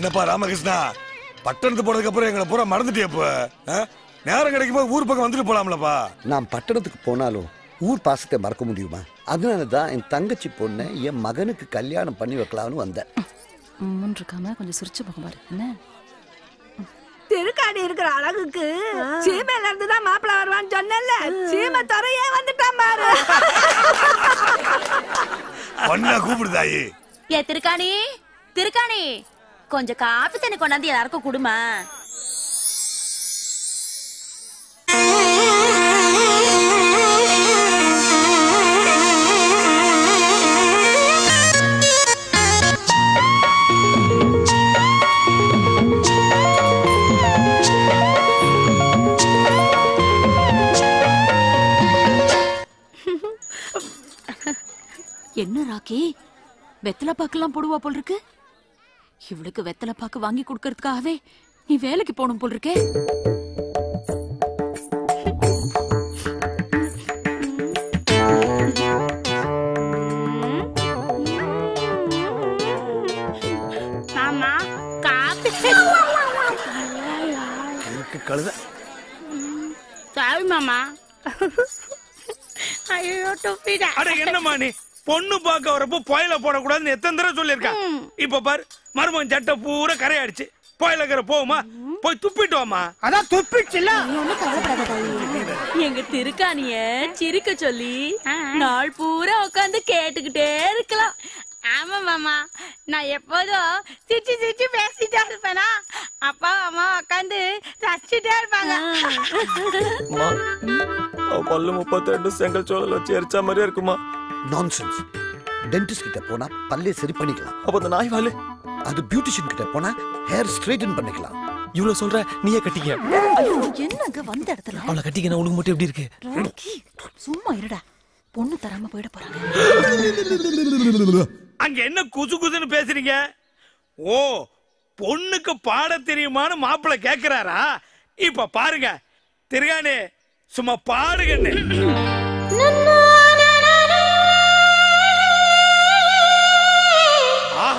என்னப்பா ராமகிருஷ்ணா பட்டணத்து போனதுக்கு அப்புறம் எங்களை பூரா மறந்துட்டியா இப்போ ஆ? நேரம் கிடைக்கும் போது ஊர் பக்கம் வந்துட்டு போலாம்லப்பா நான் பட்டணத்துக்கு போனாலும் ஊர் பாசத்தை மறக்க முடியுமா அதனால தான் என் தங்கச்சி பொண்ணை என் மகனுக்கு கல்யாணம் பண்ணி வைக்கலாம்னு வந்தேன் முன் இருக்காம கொஞ்சம் சிரிச்சு முகம் பாரு என்ன திருக்காணி இருக்கிற அழகுக்கு சீமையில இருந்து தான் மாப்பிள்ள வருவான்னு சொன்னேன்ல சீமை துறையே வந்துட்டான் பாரு ஒன்னா கூப்பிடுதாயி ஏ திருக்காணி திருக்காணி கொஞ்சம் காப்பி தண்ணி கொண்டாந்து எல்லாருக்கும் குடுமா என்ன ராக்கி வெத்தலை பாக்கெல்லாம் போடுவா போல் இருக்கு இவளுக்கு வெத்தலை பாக்கு வாங்கி கொடுக்கறதுக்காகவே நீ வேலைக்கு போகணும் போல் இருக்கே மாமா காப்பி எனக்கு கழுத சாரி மாமா ஐயோ துப்பிடா அட என்னம்மா நீ பொண்ணு பார்க்க வரப்போ புயல போடக்கூடாதுன்னு எத்தனை தடவை சொல்லியிருக்கேன் இப்ப பாரு மருமகன் சட்டை பூரா கரையாயிடுச்சு புயலக்கிற போகுமா போய் துப்பிட்டு வாமா அதான் துப்பிச்சுல எங்க திருக்காணிய சிரிக்க சொல்லி நாள் பூரா உட்காந்து கேட்டுக்கிட்டே இருக்கலாம் ஆமா மாமா நான் எப்போதும் சிரிச்சு சிரிச்சு பேசிட்டே இருப்பேனா அப்பா அம்மா உட்காந்து ரசிச்சுட்டே இருப்பாங்க அம்மா அவ பல்லு முப்பத்தி ரெண்டு செங்கல் சோழல் வச்சு எரிச்சா மாதிரியே இருக்குமா நான்சென்ஸ் டென்டிஸ்ட் கிட்ட போனா பல்லே சரி பண்ணிக்கலாம் அப்ப அந்த நாய் வாலு அது பியூட்டிஷியன் கிட்ட போனா ஹேர் ஸ்ட்ரைட்டன் பண்ணிக்கலாம் இவ்வளவு சொல்ற நீயே கட்டிக்க என்னங்க வந்த இடத்துல அவளை கட்டிக்க உனக்கு மட்டும் எப்படி இருக்கு ராக்கி சும்மா இருடா பொண்ணு தராம போயிட போறாங்க அங்க என்ன குசு குசுன்னு பேசுறீங்க ஓ பொண்ணுக்கு பாட தெரியுமான்னு மாப்பிள்ளை கேக்குறாரா இப்ப பாருங்க திருகானே சும்மா பாடுங்கன்னு ஆஹா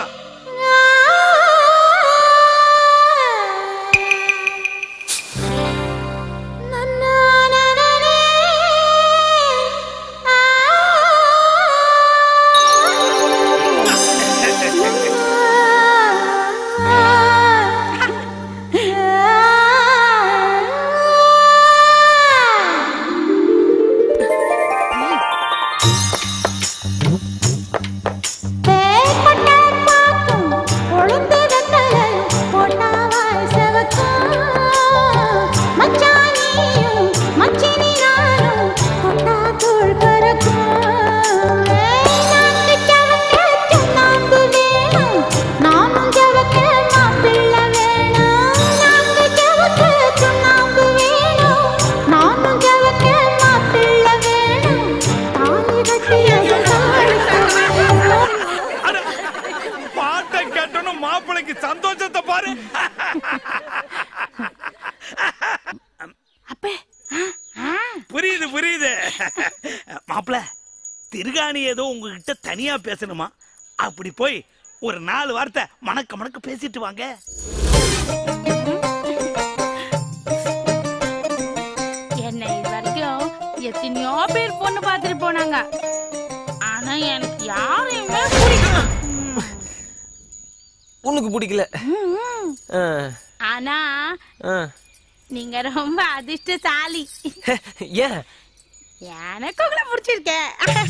அட, பாட்டை கேட்டோன்னு மாப்பிள்ளைக்கு சந்தோஷத்தை பாரு புரியுது புரியுது மாப்பிள்ள திருகாணி ஏதோ உங்ககிட்ட தனியா பேசணுமா அப்படி போய் ஒரு நாலு வார்த்தை மணக்க மணக்க பேசிட்டு வாங்க என்னை இது வரைக்கும் எத்தனையோ பேர் பொண்ணு பார்த்துட்டு போனாங்க ஆனா எனக்கு யாரையுமே பிடிக்கல உனக்கு பிடிக்கல ஆ, ஆனா ஆ. நீங்க ரொம்ப அதிர்ஷ்டசாலி ஏன் எனக்கு உங்களை பிடிச்சிருக்கேன்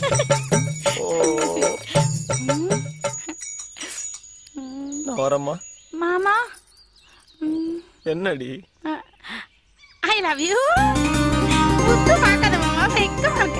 நான் வரேம்மா மாமா என்னடி ஐ லவ் யூ முத்து பார்க்காத மாமா வெக்கமா இருக்கு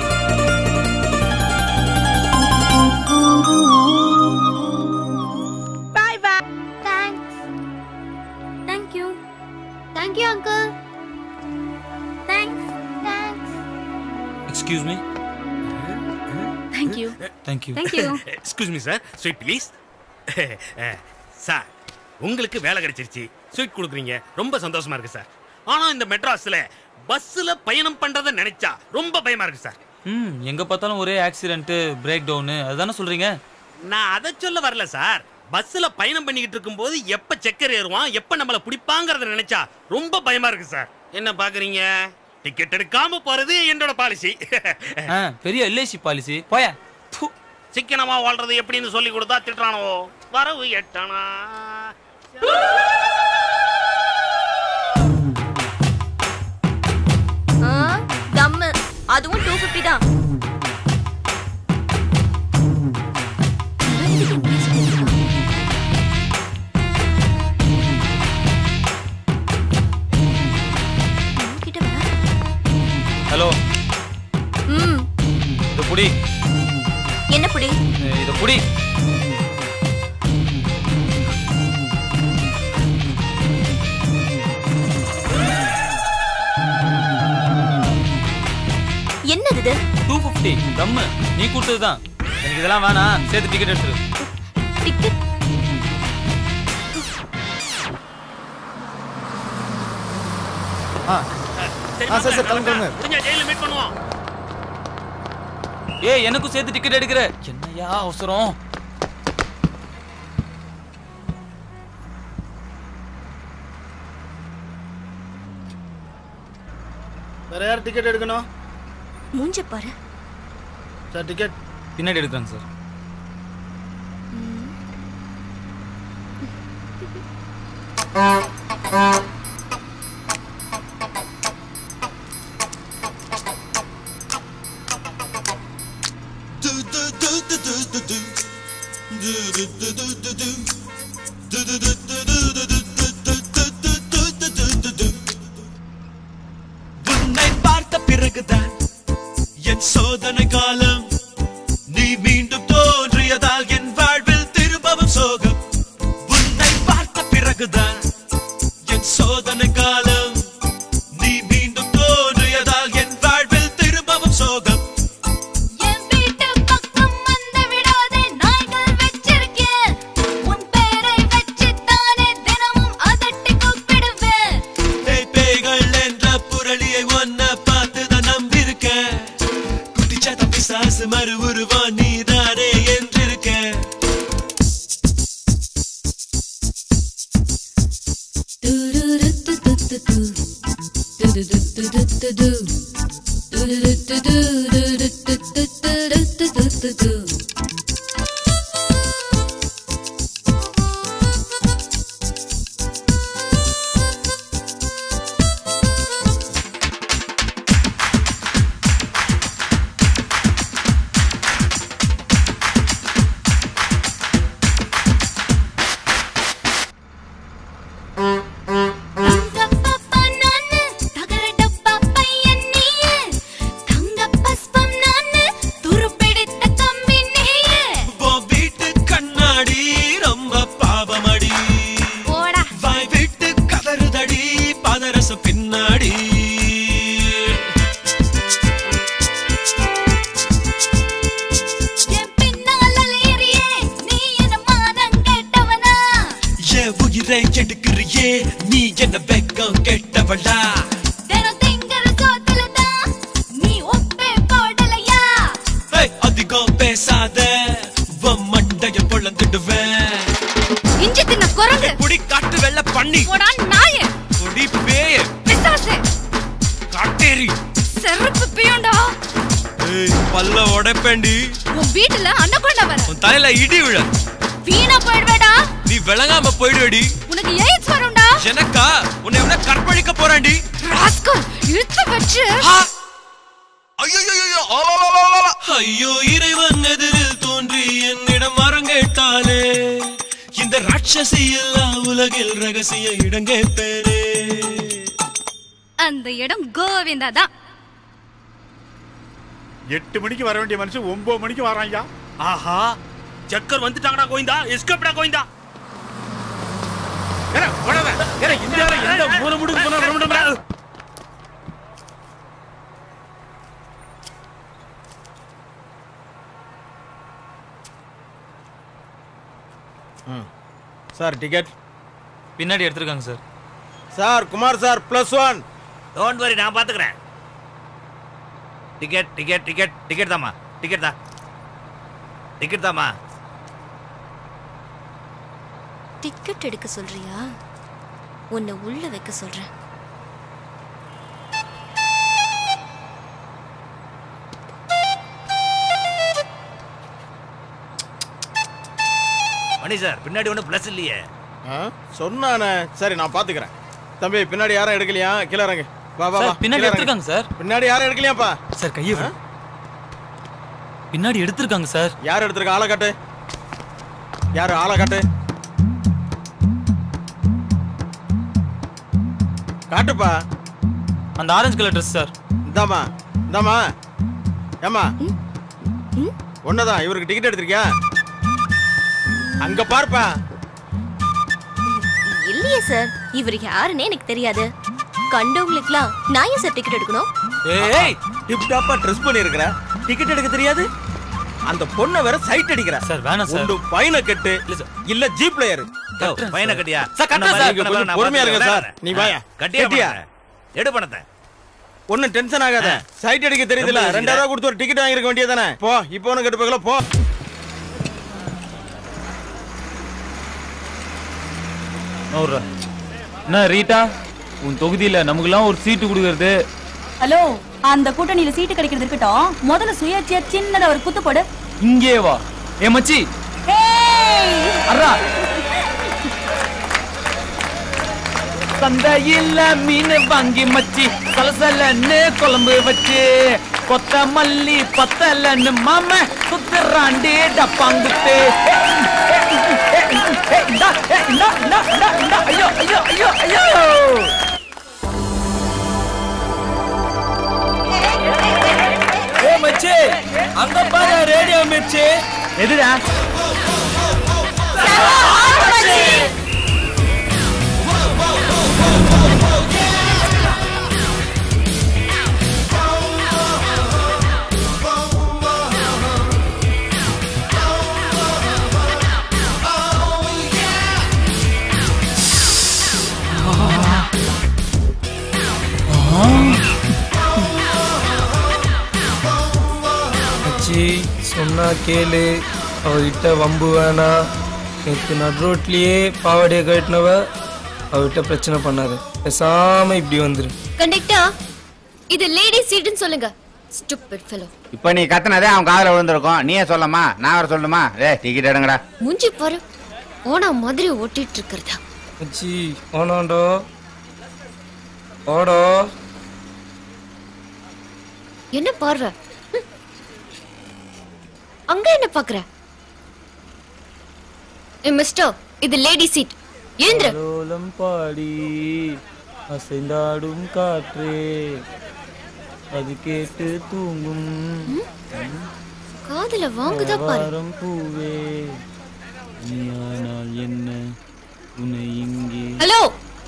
bye bye thanks thank you thank you uncle thanks thanks excuse me thank you thank you thank you excuse me sir sweet please sir உங்களுக்கு வேலை கிடைச்சிருச்சு ஸ்வீட் கொடுக்குறீங்க ரொம்ப சந்தோஷமா இருக்கு சார் ஆனா இந்த மெட்ராஸ்ல பஸ்ல பயணம் பண்றத நினைச்சா ரொம்ப பயமா இருக்கு சார் ம் எங்க பார்த்தாலும் ஒரே ஆக்சிடென்ட் பிரேக் டவுனு அதுதானே சொல்றீங்க நான் அதை சொல்ல வரல சார் பஸ்ல பயணம் பண்ணிக்கிட்டு இருக்கும்போது எப்ப செக்கர் ஏறுவான் எப்ப நம்மள பிடிப்பாங்கறத நினைச்சா ரொம்ப பயமா இருக்கு சார் என்ன பாக்குறீங்க டிக்கெட் எடுக்காம போறது என்னோட பாலிசி ஆ, பெரிய எல்ஐசி பாலிசி போய சிக்கனமா வாழ்றது எப்படின்னு சொல்லி கொடுத்தா திட்டுறானோ வரவு எட்டனா ஆ, தம்மு அதுவும் டூ ஃபிஃப்டி தான் ஹலோ ம் இது புடி என்ன புடி இது புடி என்னது இது டூ ஃபிஃப்டி தம்மு நீ கொடுத்தது தான் எனக்கு இதெல்லாம் வேணாம் சேர்த்து டிக்கெட் எடுத்துரு டிக்கெட் ஆ சரி, ஆ, சரி, சரி, மாப்பிள்ளை, கிளம்பு, கிளம்பு. முடிஞ்சா ஜெயில மீட் பண்ணுவோம் ஏய் எனக்கும் சேர்த்து டிக்கெட் எடுக்கிற என்னையா அவசரம் வேற யார் டிக்கெட் எடுக்கணும் மூஞ்ச பாரு சார் டிக்கெட் பின்னாடி எடுக்கிறேங்க சார் உன்னை பார்த்த பிறகுதான் என் சோதனை காலம் நீ மீண்டும் தோன்றியதால் என் வாழ்வில் திரும்பவும் சோகம் உன்னை பார்த்த பிறகுதான் என் சோதனை காலம் நீ மீண்டும் தோன்றியதால் என் வாழ்வில் திரும்பவும் சோகம் என் வீட்டு பக்கம் வந்து விடாதே நாய்கள் வச்சிருக்கேன் உன் பேரை வச்சுத்தானே தினமும் அதட்டி கூப்பிடுவேன் பேய் பேய்கள் என்ற புரளியை ஒன்ன பார்த்துதான் நம்பியிருக்கேன் குட்டிச்சாத்த பிசாசு மறு உருவம் நீதானே என்றிருக்க தங்கப்பப்பா நானு, தகர டப்பா பையன் நீயே. தங்க பஸ்பம் நானு, துருப்பிடித்த கம்பி நீயே. உன் வீட்டு கண்ணாடி ரொம்ப பாவமடி போடா. வாய் விட்டு கதறுதடி பாதரச பின்னாடி என் பின்னால் அலையறியே, நீ என்ன மானம் கெட்டவனா? என் உயிரை எடுக்கிறியே நீ என்ன வெக்கம் கெட்டவளா தினம் திங்கிற சோத்துலதான் நீ உப்பே போடலையா? ஏய், அதிகம் பேசாத உன் மண்டைய பொழந்துடுவேன் இஞ்சி தின்ன குரங்கு. புடி காட்டு வெள்ள பண்ணி போடா நாயே. புடி பேய பிசாசு. காட்டேரி செருப்பு பியோண்டா. ஏய், பல்ல உடைப்பேண்டி உன் வீட்டுல அன்னகொண்டா வர. உன் தலையில இடி விழ வீணா போயிடுவேடா. நீ விளங்காம போயிடுவடி உனக்கு எய்ட்ஸ் வரும்டா. எனக்கா உன்னை எவ்வளவு கற்பழிக்க போறாண்டி ராஸ்கல், இழுத்து வச்சு ஐயோ இறைவன் எதிரில் தோன்றி என்னிடம் மரம் கேட்டாலே இந்த ராட்சசி எல்லா உலகில் ரகசிய இடம் கேட்பேனே அந்த இடம் கோவிந்தா தான் எட்டு மணிக்கு வர வேண்டிய மனுஷன் ஒன்பது மணிக்கு வராங்க ஆஹா செக்கர் வந்துட்டாங்கடா கோவிந்தா எஸ்கேப்டா கோவிந்தா ஏன்னா, போடாத. ஏன்னா, இந்தியாவுல எந்த மூலை முடுக்கு போனா வர மாட்டோம்டா. சார் டிக்கெட் பின்னாடி எடுத்துருக்காங்க sir sir Kumar sir plus one don't worry நான் பாத்துக்கிறேன் டிக்கெட் டிக்கெட் டிக்கெட் டிக்கெட் தாம்மா டிக்கெட் தான் டிக்கெட் தாம்மா டிக்கெட் எடுக்க சொல்றியா உன்னை உள்ள வைக்க சொல்றேன் மணி சார் பின்னாடி ஒன்றும் ப்ளஸ் இல்லையே சொன்னானே சரி நான் பாத்துக்கிறேன் தம்பி பின்னாடி யாரும் எடுக்கலையா கீழே இறங்கு வா வா சார், வா பின்னாடி கீழே இறங்கு. எடுத்திருக்காங்க சார். பின்னாடி யாரும் எடுக்கலையாப்பா சார் கையை விடு. பின்னாடி எடுத்திருக்காங்க சார் யார் எடுத்திருக்கா ஆளை காட்டு யாரு ஆளை காட்டு காட்டுப்பா அந்த ஆரஞ்சு கலர் ட்ரெஸ் சார் இந்தாமா இந்தாமா ஏமா ஒன்னதான் இவருக்கு டிக்கெட் எடுத்திருக்கியா அங்க பார்ப்பா இல்லையே சார் இவர் யாருன்னே எனக்கு தெரியாது கண்டவங்களுக்குலாம் நான் ஏன் சார் டிக்கெட் எடுக்கணும் ஏய் டிப் டாப்பா ட்ரெஸ் பண்ணி இருக்கிற டிக்கெட் எடுக்க தெரியாது அந்த பொண்ணை வேற சைட் அடிக்கிற சார் வேணாம் சார் உண்டு பையனை கட்டு இல்ல ஜீப்ல ஏறு பையனை கட்டியா சார், கட்டுறேன் சார். நீங்க கொஞ்சம் பொறுமையா இருங்க சார். நீ வாயா. கட்டியா கட்டியா? எடு பணத்தை ஒன்னும் டென்ஷன் ஆகாத சைட் அடிக்க தெரியுதுல ரொம்ப ரெண்டாயிரம் ரூபாய் கொடுத்து ஒரு டிக்கெட் வாங்கிருக்க வேண்டியதானே போ இப்போ உனக்கு எடுப்பாங்களா போ நூறுரூவா என்ன ரீட்டா உன் தொகுதியில நமக்குலாம் ஒரு சீட்டு கொடுக்கறது ஹலோ அந்த கூட்டணியில சீட்டு கிடைக்கிறது இருக்கட்டும் முதல்ல சுயேட்சையா சின்னதா ஒரு குத்து போடு இங்கே வா ஏ மச்சி அர்ரா சந்தையில மீன் வாங்கி மச்சி சலசலன்னு குழம்பு வச்சு கொத்தமல்லி பத்தலன்னு மாம சுத்துறாண்டி டப்பாங்குத்து ஐயோ ஐயோ ஐயோ ஐயோ ஏ மச்சி அங்க பாரு ரேடியோ மிர்ச்சி எதுடா மச்சி சொன்னா கேளு அவகிட்ட வம்பு வேணாம் நேற்று நடு ரோட்லயே பாவாடையை கட்டினவ அவகிட்ட பிரச்சனை பண்ணாரு பேசாம இப்படி வந்துரு கண்டக்டர் இது லேடி சீட்னு சொல்லுங்க ஸ்டூபிட் ஃபெலோ இப்ப நீ கத்துனதே அவன் காதுல விழுந்திருக்கும் நீயே சொல்லமா நான் வர சொல்லணுமா டேய் டிக்கெட் எடுங்கடா மூஞ்சி பாரு ஓனா மாதிரி ஓட்டிட்டு இருக்கிறதா மச்சி ஓனாண்டோ ஓடோ என்ன பார்வை ம். அங்க என்ன பாக்குற ஏ மிஸ்டர் இது லேடி சீட் ஏந்திர ஆலோலம் பாடி அசைந்தாடும் காற்றே அது கேட்டு தூங்கும் காதுல வாங்குதா பாரு வாரம் பூவே நீ ஆனால் என்ன உன்னை இங்கே ஹலோ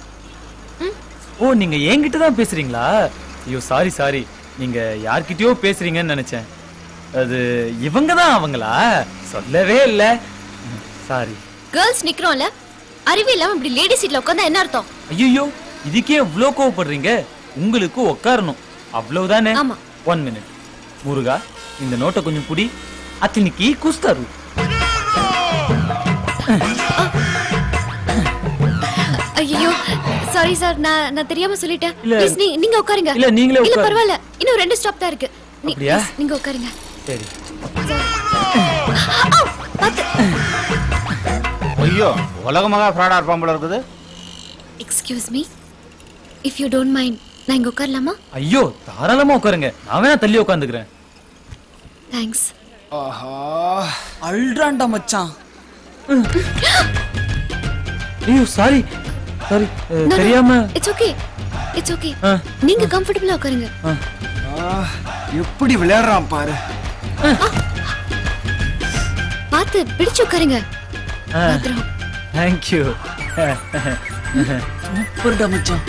ஓ நீங்க என்கிட்ட தான் பேசுறீங்களா ஐயோ சாரி சாரி நீங்க யார்கிட்டயோ பேசுறீங்கன்னு நினைச்சேன் அது இவங்க தான் அவங்களா சொல்லவே இல்ல சாரி கேர்ள்ஸ் நிக்கிறோம்ல அறிவு இல்லாம இப்படி லேடி சீட்ல உட்கார்ந்தா என்ன அர்த்தம் ஐயோ இதுக்கே இவ்ளோ கோவப்படுறீங்க உங்களுக்கு உட்காரணும் அவ்வளவுதானே ஆமா. ஒன் மினிட் முருகா இந்த நோட்டை கொஞ்சம் புடி அத்தனைக்கு குஸ்தாரு ஐயோ சாரி சார் நான் நான் தெரியாம சொல்லிட்டேன் இல்ல. Please, நீ நீங்க உட்காருங்க இல்ல, நீங்களே இல்ல உட்காருங்க. பரவாயில்ல இன்னும் ரெண்டு ஸ்டாப் தான் இருக்கு நீ- அப்படியா? please, நீங்க உட்காருங்க சரி ஐயோ உலக மகா ஃப்ராடா இருப்பான் போல இருக்குது excuse me if you don't mind நான் இங்க உட்காரலாமா ஐயோ தாராளமா உட்காருங்க நான் வேணா தள்ளி உட்காந்துக்கிறேன் தேங்க்ஸ் ஆஹா அல்றான்டா மச்சான் ஐயோ சாரி சாரி தெரியாம இட்ஸ் ஓகே இட்ஸ் ஓகே ஆ. நீங்க கம்ஃபர்டபிளா உட்காருங்க எப்படி விளையாடுறான் பாரு பார்த்து பிடிச்சு உட்காருங்க பாத்துறோம் தேங்க்யூ சூப்பர்டா மச்சான்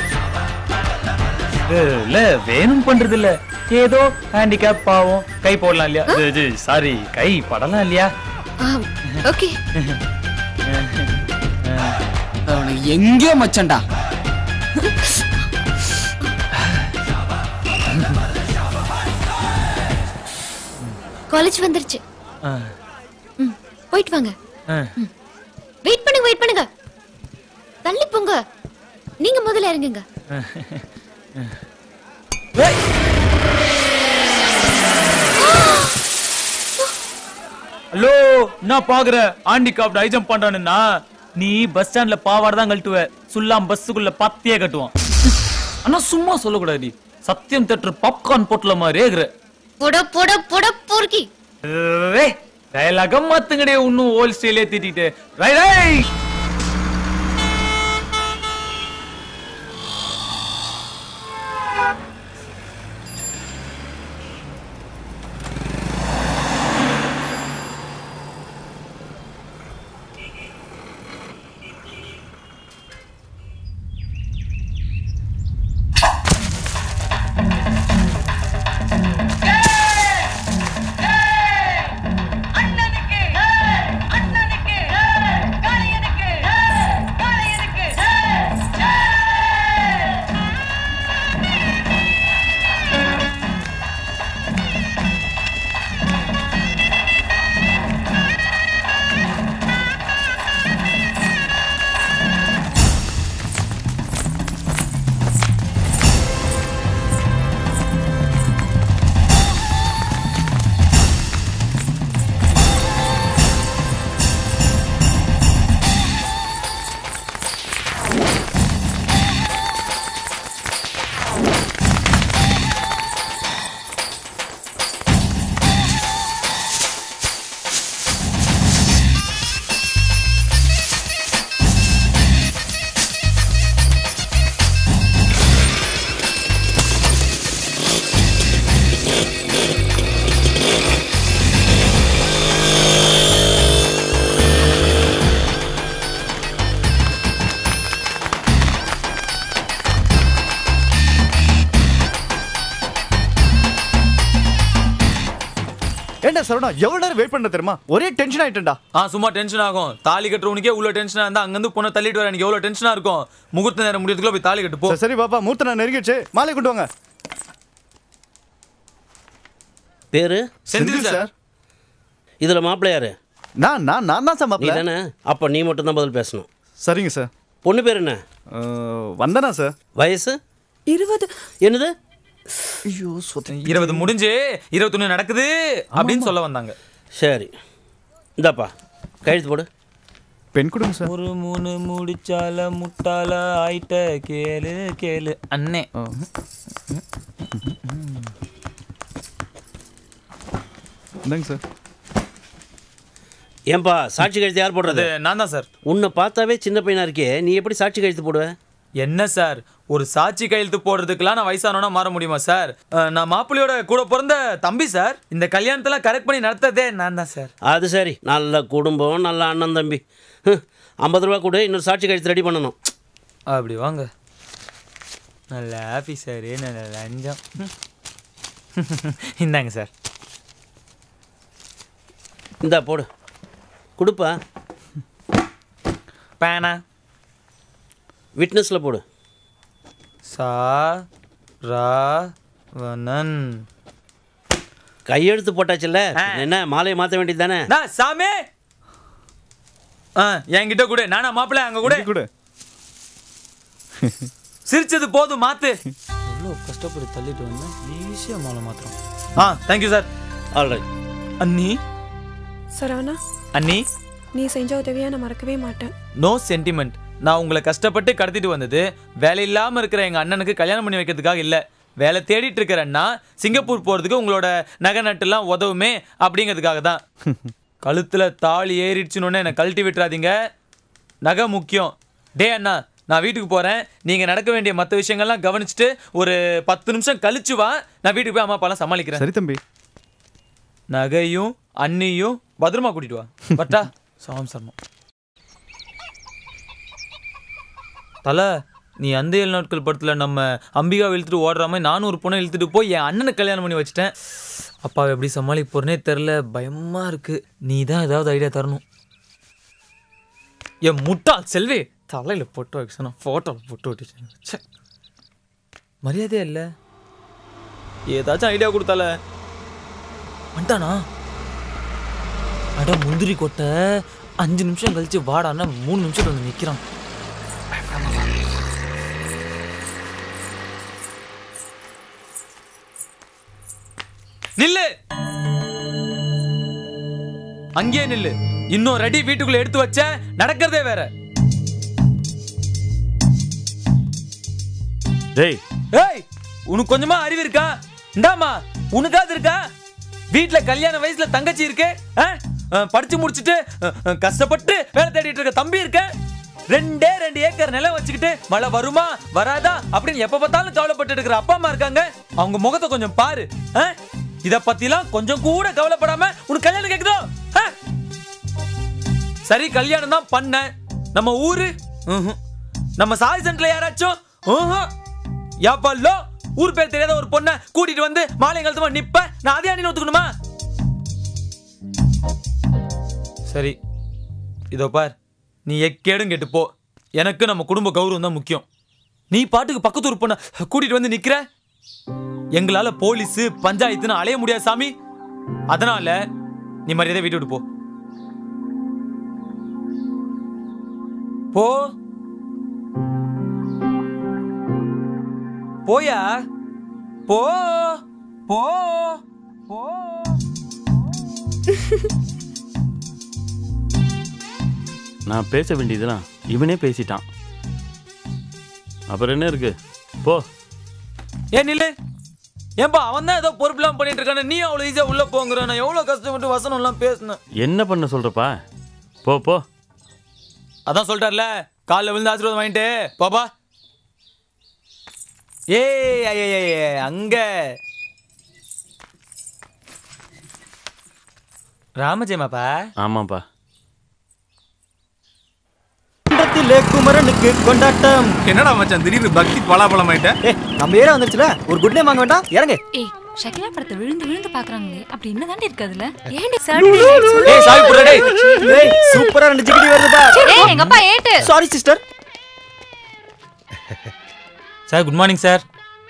இல்ல வேணும் பண்றது இல்ல ஏதோ ஹேண்டிகேப் பாவம் கை போடலாம் இல்லையா சாரி கை படலாம் இல்லையா ஓகே அவனுக்கு எங்கேயோ மச்சான்டா காலேஜ் வந்துருச்சு ஆ, ம் போயிட்டு வாங்க ஆ. வெயிட் பண்ணுங்க வெயிட் பண்ணுங்க தள்ளி போங்க நீங்க முதல்ல இறங்குங்க ஹலோ என்ன பாக்குற ஆண்டி காப்ட் ஹை ஜம்ப் பண்றானுன்னா நீ பஸ் ஸ்டாண்ட்ல பாவாடை தான் கழட்டுவ சுல்லாம் பஸ்ஸுக்குள்ள பத்தியே கட்டுவான் ஆனா சும்மா சொல்லக்கூடாது நீ சத்தியம் தேட்டர் பாப்கார்ன் போட்டுல மாதிரி இருக்கிற புட புட புட பொறுக்கி டயலாகம் மாத்துங்கடே இன்னும் ஓல் ஸ்டைலே திட்டிட்டு ரை ரை ஏண்டா சரவணா எவ்வளவு நேரம் வெயிட் பண்ண தெரியுமா ஒரே டென்ஷன் ஆயிட்டேன்டா ஆ சும்மா டென்ஷன் ஆகும் தாலி கட்டுறவனுக்கே உள்ள டென்ஷனா இருந்தா அங்கிருந்து பொண்ணை தள்ளிட்டு வர எனக்கு எவ்வளவு டென்ஷனா இருக்கும் முகூர்த்த நேரம் முடியறதுக்குள்ள போய் தாலி கட்டு போ சரி, சரி பாப்பா மூர்த்த நான் நெருங்கிடுச்சு மாலை கொண்டு வாங்க பேரு செந்தில் சார். இதுல மாப்பிள்ளை யாரு நான் நான் நான் தான் சார் நீ மாப்பிள்ள தானே அப்ப நீ மட்டும் தான் பதில் பேசணும் சரிங்க சார் பொண்ணு பேர் என்ன வந்தனா சார் வயசு இருபது என்னது ஐயோ இருபது முடிஞ்சு இருபத்தொன்னு நடக்குது அப்படின்னு சொல்ல வந்தாங்க சரி இந்தாப்பா கழுத்து போடு பெண் கொடுங்க சார் ஒரு மூணு முடிச்சால முட்டால ஆயிட்ட கேளு கேளு அண்ணே இந்தாங்க சார் ஏன்பா சாட்சி கழுத்து யார் போடுறது நான் தான் சார் உன்னை பார்த்தாவே சின்ன பையனா இருக்கே நீ எப்படி சாட்சி கழுத்து போடுவ என்ன சார் ஒரு சாட்சி கையெழுத்து போடுறதுக்கெல்லாம் நான் வயசானவனா மாற முடியுமா சார் அஹ், நான் மாப்பிள்ளையோட கூட பிறந்த தம்பி சார் இந்த கல்யாணத்தெல்லாம் கரெக்ட் பண்ணி நடத்ததே நான் தான் சார் அது சரி நல்ல குடும்பம் நல்ல அண்ணன் தம்பி ஹம், ஐம்பது ரூபா கொடு இன்னொரு சாட்சி கழுத்து ரெடி பண்ணணும் அப்படி வாங்க நல்ல ஆஃபீஸரு நல்ல லஞ்சம் ம். இந்தாங்க சார் இந்தா போடு கொடுப்பா பேனா விட்னஸில் போடு சா ரா வனன் கையெழுத்து போட்டாச்சுல்ல என்ன மாலையை மாற்ற வேண்டியது தானே நான் சாமி ஆ என்கிட்ட கூட நானா மாப்பிள்ளை அங்க கூட கூட சிரிச்சது போதும் மாத்து எவ்வளோ கஷ்டப்பட்டு தள்ளிட்டு வந்தேன் ஈஸியா மாலை மாத்திரம் ஆ தேங்க்யூ சார் ஆல்ரைட் அண்ணி சரவணா அண்ணி நீ செஞ்ச உதவியை நான் மறக்கவே மாட்டேன் நோ சென்டிமெண்ட் நான் உங்களை கஷ்டப்பட்டு கடத்திட்டு வந்தது வேலை இல்லாம இருக்கிற எங்க அண்ணனுக்கு கல்யாணம் பண்ணி வைக்கிறதுக்காக இல்ல வேலை தேடிட்டு இருக்கிற அண்ணா சிங்கப்பூர் போறதுக்கு உங்களோட நகை நட்டுலாம் உதவுமே அப்படிங்கிறதுக்காக தான் கழுத்துல தாலி ஏறிடுச்சுன்னு என்னை கழட்டி விட்டுறாதீங்க நகை முக்கியம் டே அண்ணா நான் வீட்டுக்கு போறேன் நீங்க நடக்க வேண்டிய மற்ற விஷயங்கள்லாம் கவனிச்சுட்டு ஒரு பத்து நிமிஷம் கழிச்சு வா நான் வீட்டுக்கு போய் அம்மா அப்பாலாம் சமாளிக்கிறேன் சரி தம்பி நகையும் அண்ணியும் பத்திரமா கூட்டிட்டு வா பட்டா சாம் சர்மா தல நீ அந்த ஏழு நாட்கள் படத்துல நம்ம அம்பிகா இழுத்துட்டு ஓடுற மாதிரி நானும் ஒரு பொண்ணை இழுத்துட்டு போய் என் அண்ணனுக்கு கல்யாணம் பண்ணி வச்சிட்டேன் அப்பாவை எப்படி சமாளிக்க போறேனே தெரில பயமா இருக்கு நீ தான் ஏதாவது ஐடியா தரணும் என் முட்டா செல்வி தலையில பொட்டு வைக்கணும் போட்டோவில் பொட்டு ஒட்டிச்சு மரியாதையே இல்லை ஏதாச்சும் ஐடியா கொடுத்தால வந்துட்டானா அட முந்திரி கொட்டை அஞ்சு நிமிஷம் கழிச்சு வாடான்னா மூணு நிமிஷத்துல வந்து நிக்கிறான் நில்லு அங்கேயே நில்லு இன்னும் ரெடி வீட்டுக்குள்ள எடுத்து வச்ச நடக்கிறதே வேற டேய் ஏய் உனக்கு கொஞ்சமா அறிவு இருக்கா இந்தாமா உனக்காவது இருக்கா வீட்ல கல்யாண வயசுல தங்கச்சி இருக்கு ஆ? ஆ, படிச்சு முடிச்சிட்டு ஆ, ஆ, கஷ்டப்பட்டு வேலை தேடிட்டு இருக்க தம்பி இருக்க ரெண்டே ரெண்டு ஏக்கர் நிலம் வச்சுக்கிட்டு மழை வருமா வராதா அப்படின்னு எப்ப பார்த்தாலும் கவலைப்பட்டு இருக்கிற அப்பா அம்மா இருக்காங்க அவங்க முகத்தை கொஞ்சம் பாரு ஆ? இத பத்திலாம் கொஞ்சம் கூட கவலைப்படாம உனக்கு கல்யாணம் கேக்குதோ ஆ? சரி கல்யாணம் தான் பண்ண நம்ம ஊரு ம்ஹும். நம்ம சாய் சென்டர்ல யாராச்சும் ம்ஹும். யாப்பல்லோ ஊர் பேர் தெரியாத ஒரு பொண்ணை கூட்டிட்டு வந்து மாலை கழுத்துமா நிப்ப நான் அதே அணின்னு ஒத்துக்கணுமா சரி இதோ பார் நீ எக்கேடும் கேட்டு போ எனக்கு நம்ம குடும்ப கௌரவம் தான் முக்கியம் நீ பாட்டுக்கு பக்கத்து ஊர் பொண்ணை கூட்டிட்டு வந்து நிக்கிற எங்களால போலீஸ் பஞ்சாயத்துன்னு அலைய முடியாது சாமி அதனால நீ மரியாதை வீட்டு விட்டு போ போ போயா போ போ போ நான் பேச வேண்டியதுலாம் இவனே பேசிட்டான் அப்புறம் என்ன இருக்கு போ ஏன் நில்லு ஏன்பா அவன் தான் ஏதோ பொறுப்புலாம் பண்ணிட்டு இருக்கானே நீ அவ்வளவு ஈஸியா உள்ள போங்கிற நான் எவ்வளவு கஷ்டப்பட்டு வசனம் எல்லாம் பேசினேன் என்ன பண்ண சொல்றப்பா போ போ அதான் சொல்லிட்டார்ல காலைல விழுந்து ஆசீர்வாதம் வாங்கிட்டு பாப்பா ஏய் ஐய, ஐய, ஐய, அங்க ராமஜெயமாப்பா ஆமாப்பா குன்றத்திலே குமரனுக்கு கொண்டாட்டம் என்னடா மச்சான் திடீர்னு பக்தி பலாபலம் ஆயிட்ட ஏ நம்ம ஏரியா வந்துருச்சுல ஒரு குட் நேம் வாங்க வேண்டாம் இறங்கு ஏய் ஷகிலா படத்தை விழுந்து விழுந்து பாக்குறாங்களே அப்படி என்னதாண்டி இருக்கு அதுல ஏண்டி ஏய் சாவி புடுடா டேய் ஏய் சூப்பரா ரெண்டு ஜிகிடி வருது பா ஏய் எங்க அப்பா ஏட்டு sorry sister sir good morning sir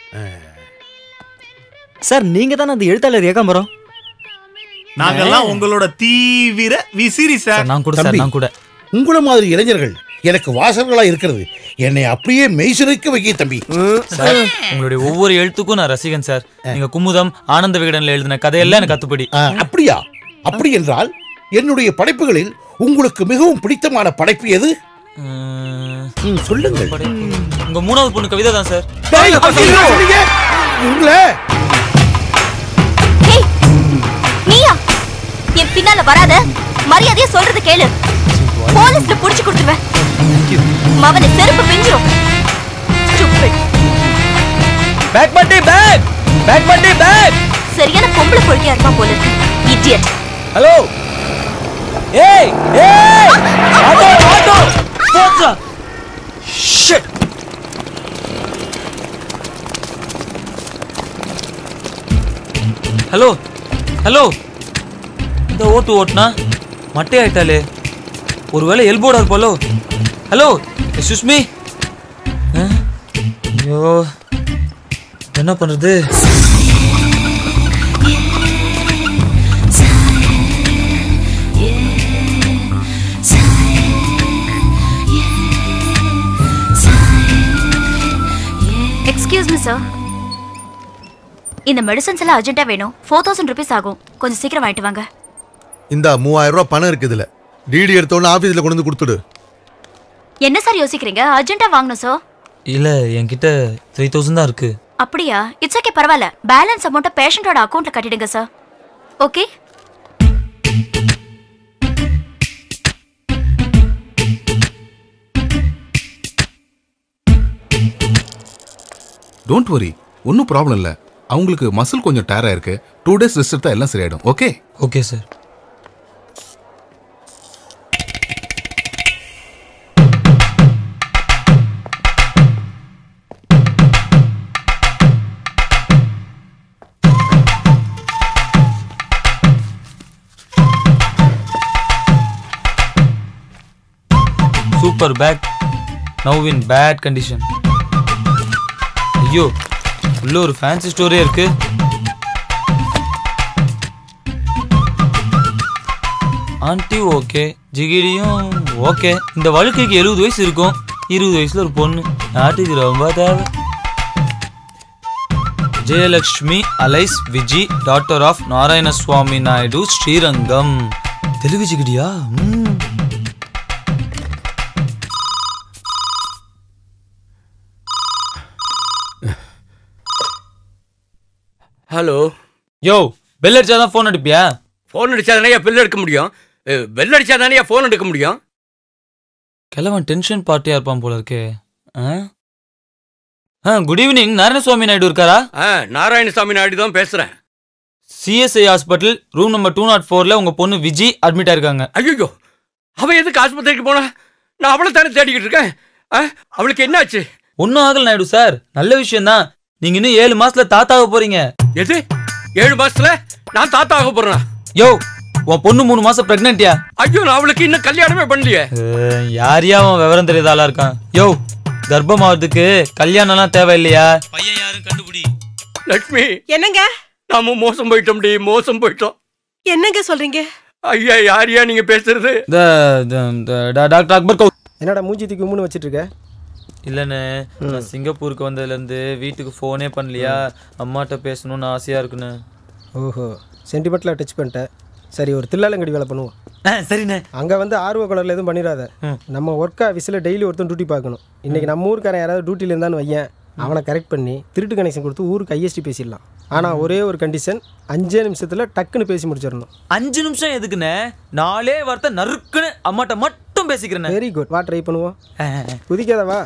sir நீங்க தானே அந்த எழுத்தாளர் ஏகாம்பரம் நாங்கெல்லாம் உங்களோட தீவிர விசிறி சார் நான் கூட சார் தம்பி, நான் கூட உங்களை மாதிரி இளைஞர்கள் எனக்கு வாசகர்களா இருக்கிறது என்னை அப்படியே மெய்சிறைக்க வைக்க தம்பி சார் உங்களுடைய ஒவ்வொரு எழுத்துக்கும் நான் ரசிகன் சார் நீங்க குமுதம் ஆனந்த விகடன்ல எழுதின கதையெல்லாம் எனக்கு கத்துப்படி அப்படியா அப்படி என்றால் என்னுடைய படைப்புகளில் உங்களுக்கு மிகவும் பிடித்தமான படைப்பு எது ம், சொல்லுங்கள் உங்க மூணாவது பொண்ணு கவிதை தான் சார் டேய், அப்படி என்ன சொன்னீங்க? உங்களை நீயா என் பின்னால வராத மரியாதையா சொல்றது கேளு போலீஸ்ல புடிச்சு கொடுத்துருவேன் மவனை செருப்பு பிஞ்சிரும் Stupid. பேக் பட்டி பேக் பேக் பட்டி பேக் சரியான பொம்பளை பொறுக்கியா இருப்பான் போல இருக்கு இடியட் ஹலோ ஏய் ஏய் ஆட்டோ ஆட்டோ போச்சா ஷிட் ஹலோ ஹலோ இந்த ஓட்டு ஓட்டுனா மட்டை ஆயிட்டாலே ஒருவேளை எல்போடா இருப்பாலோ ஹலோ சுஷ்மி ஐயோ என்ன பண்றது எக்ஸ்கியூஸ் மீ சார் இந்த மெடிசன்ஸ் எல்லாம் அர்ஜென்ட்டா வேணும் ஃபோர் தௌசண்ட் ருபீஸ் ஆகும் கொஞ்சம் சீக்கிரம் வாங்கிட்டு வாங்க இந்த மூவாயிரம் ரூபாய் பணம் இருக்கு இதுல டிடி எடுத்தோன்னு ஆபீஸ்ல கொண்டு வந்து கொடுத்துடு என்ன சார் யோசிக்கிறீங்க அர்ஜென்ட்டா வாங்கணும் சார் இல்ல என்கிட்ட த்ரீ தௌசண்ட் தான் இருக்கு அப்படியா இட்ஸ் ஓகே பரவாயில்ல பேலன்ஸ் அமௌண்ட்டை பேஷண்டோட அக்கௌண்ட்ல கட்டிடுங்க சார் ஓகே டோன்ட் வரி ஒன்றும் ப்ராப்ளம் இல்லை அவங்களுக்கு மசில் கொஞ்சம் டேர் ஆயிருக்கு டூ டேஸ் ரெஸ்ட் எடுத்தா எல்லாம் சரியாயிடும் okay okay sir super bag now in bad condition ஐயோ உள்ள ஒரு ஃபேன்சி ஸ்டோரே இருக்கு ஆண்டி ஓகே ஜிகிடியும் ஓகே இந்த வழுக்கைக்கு எழுபது வயசு இருக்கும் இருபது வயசுல ஒரு பொண்ணு நாட்டுக்கு ரொம்ப தேவை Vijayalakshmi alias Viji doctor of Narayana Swamy Naidu Srirangam Telugu ஜிகிடியா ம். ஹலோ யோ பெல் அடிச்சாதான் ஃபோன் அடிப்பியா ஃபோன் அடிச்சா தானே பில் எடுக்க முடியும் பெல் அடிச்சா தானே ஃபோன் எடுக்க முடியும் கிழவன் டென்ஷன் பார்ட்டியா இருப்பான் போல இருக்கே ஆ? ஆ குட் ஈவினிங் நாராயணசுவாமி நாயுடு இருக்காரா ஆ நாராயணசாமி நாயுடு தான் பேசுறேன் CSI hospital room number two not ஃபோர்ல உங்க பொண்ணு விஜி அட்மிட் ஆயிருக்காங்க ஐயோ அவ எதுக்கு ஆஸ்பத்திரிக்கு போனா நான் அவளை தானே தேடிக்கிட்டு இருக்கேன் ஆ, அவளுக்கு என்னாச்சு ஒன்னும் ஆகல நாயுடு சார் நல்ல விஷயம் தான் நீங்க இன்னும் ஏழு மாசத்துல தாத்தாக போறீங்க எது ஏழு மாசத்துல நான் தாத்தா ஆக போறேன் யோ உன் பொண்ணு மூணு மாசம் பிரெக்னன்ட்டியா ஐயோ நான் அவளுக்கு இன்னும் கல்யாணமே பண்ணலையே யாரையா அவன் விவரம் தெரியாத ஆளா இருக்கான் யோ கர்ப்பம் ஆகிறதுக்கு கல்யாணம்லாம் தேவை இல்லையா பையன் யாரும் கண்டுபிடி லட்சுமி என்னங்க நாம மோசம் போயிட்டோம் டி மோசம் போயிட்டோம் என்னங்க சொல்றீங்க ஐயா யாரையா நீங்க பேசுறது டாக்டர் அக்பர் கௌ என்னடா மூஞ்சி தூக்கி உம்முன்னு வச்சிட்டு இருக்க இல்லைண்ணே நான் சிங்கப்பூருக்கு வந்ததுலேருந்து வீட்டுக்கு ஃபோனே பண்ணலையா அம்மாட்ட பேசணும்னு ஆசையாக இருக்குண்ணே ஓஹோ சென்டிமெண்ட்டில் டச் பண்ணிட்டேன் சரி ஒரு தில்லாலங்கடி வேலை பண்ணுவோம் சரிண்ணே அங்கே வந்து ஆர்வ கலரில் எதுவும் பண்ணிடாத நம்ம ஒர்க் ஆஃபீஸில் டெய்லி ஒருத்தன் டியூட்டி பார்க்கணும் இன்னைக்கு நம்ம ஊருக்காரன் யாராவது டியூட்டியில் இருந்தான்னு வையேன் அவனை கரெக்ட் பண்ணி திருட்டு கனெக்ஷன் கொடுத்து ஊருக்கு ஐஎஸ்டி பேசிடலாம் ஆனால் ஒரே ஒரு கண்டிஷன் அஞ்சே நிமிஷத்தில் டக்குன்னு பேசி முடிச்சிடணும் அஞ்சு நிமிஷம் எதுக்குண்ணே நாலே வார்த்தை நறுக்குன்னு அம்மாட்ட மட்டும் பேசிக்கிறேன் வெரி குட் வா ட்ரை பண்ணுவோம் குதிக்காத வா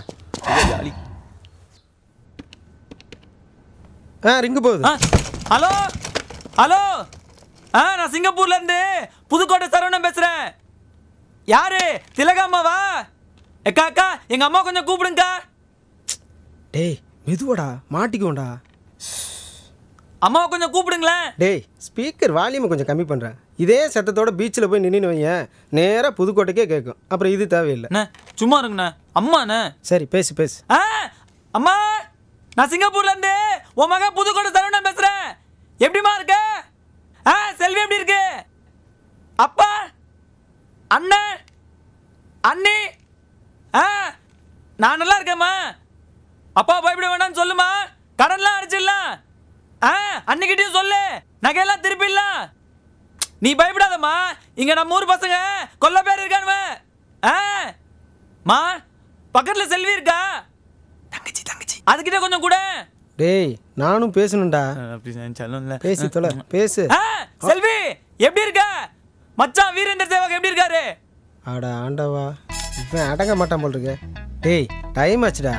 ஆ ரிங்கு போகுது ஹலோ ஹலோ ஆ நான் சிங்கப்பூர்ல இருந்து புதுக்கோட்டை சரவணன் பேசுறேன் யாரு திலகாமாவா எக்கா அக்கா எங்க அம்மா கொஞ்சம் கூப்பிடுங்கக்கா டேய் மெதுவாடா மாட்டிக்குவோம்டா அம்மாவை கொஞ்சம் கூப்பிடுங்களேன் டேய் ஸ்பீக்கர் வால்யூமை கொஞ்சம் கம்மி பண்ணுறேன் இதே சத்தத்தோட பீச்சில் போய் நின்று வையேன் நேராக புதுக்கோட்டைக்கே கேட்கும் அப்புறம் இது தேவையில்லை சும்மா இருங்கண்ணே அம்மாண்ணே சரி பேசு பேசு ஆ அம்மா நான் சிங்கப்பூர்ல இருந்து உன் மகன் புதுக்கோட்டை சரவணன் பேசுறேன் எப்படிமா இருக்க ஆ செல்வி எப்படி இருக்கு அப்பா அண்ணன் அண்ணி ஆ நான் நல்லா இருக்கேம்மா அப்பா பயப்பட வேணாம்னு சொல்லுமா கடன்லாம் அடிச்சிடலாம் ஆ அன்னிக்கிட்டையும் சொல்லு நகையெல்லாம் திருப்பிடலாம் நீ பயப்படாதம்மா இங்க நம்ம ஊர் பசங்க கொல்ல பேர் இருக்கானுவ ஆ மா பக்கத்துல செல்வி இருக்கா தங்கச்சி தங்கச்சி அதுகிட்ட கொஞ்சம் கூட டேய் நானும் பேசணும்டா பேசி தொலை பேசு ஆ, செல்வி எப்படி இருக்க மச்சான் வீரேந்தர் சேவக் எப்படி இருக்காரு அட ஆண்டவா இவன் அடங்க மாட்டான் போல் இருக்கு டேய் டைம் ஆச்சுடா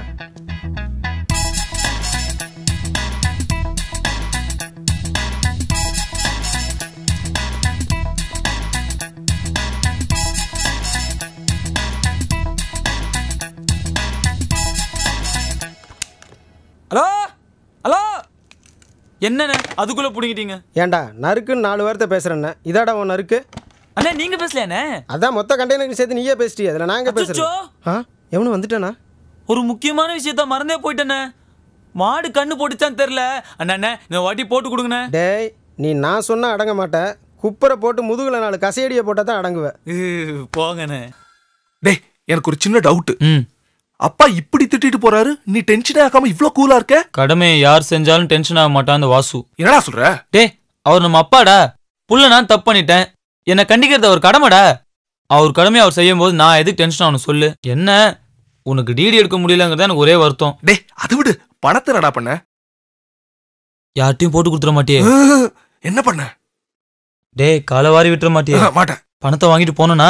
ஹலோ ஹலோ என்னண்ணே அதுக்குள்ள புடிங்கிட்டீங்க ஏன்டா நறுக்குன்னு நாலு வார்த்தை பேசுறேன்ன இதாடா உன் நறுக்கு அண்ணே நீங்க பேசலையாண்ணே அதான் மொத்த கண்டெய்னருக்கு சேர்த்து நீயே பேசிட்டிய அதில் நாங்க அச்சச்சோ. பேசுறோம் ஆ எவனும் வந்துட்டானா ஒரு முக்கியமான விஷயத்த மறந்தே போயிட்டேண்ணே மாடு கண்ணு போட்டுச்சான்னு தெரியல அண்ணா அண்ணே இந்த வாட்டி போட்டு கொடுங்கண்ணே டேய் நீ நான் சொன்னா அடங்க மாட்ட குப்பரை போட்டு முதுகுல நாலு கசையடியை போட்டால் தான் அடங்குவேன் போங்கண்ணே டேய் எனக்கு ஒரு சின்ன டவுட் அப்பா இப்படி திட்டிட்டு போறாரு நீ டென்ஷனே ஆகாம இவ்ளோ கூலா இருக்க கடமையை யார் செஞ்சாலும் டென்ஷன் ஆக மாட்டான் அந்த வாசு என்னடா சொல்ற டேய் அவர் நம்ம அப்பாடா புள்ள நான் தப்பு பண்ணிட்டேன் என்னை கண்டிக்கிறது அவர் கடமைடா அவர் கடமையை அவர் செய்யும் போது நான் எதுக்கு டென்ஷன் ஆகணும் சொல்லு என்ன உனக்கு டிடி எடுக்க முடியலங்கிறது எனக்கு ஒரே வருத்தம் டேய் அது விடு பணத்தை என்னடா பண்ண யார்ட்டையும் போட்டு கொடுத்துட மாட்டியே என்ன பண்ண டேய் காலை வாரி விட்டுற மாட்டியே ஆ, மாட்டேன் பணத்தை வாங்கிட்டு போனா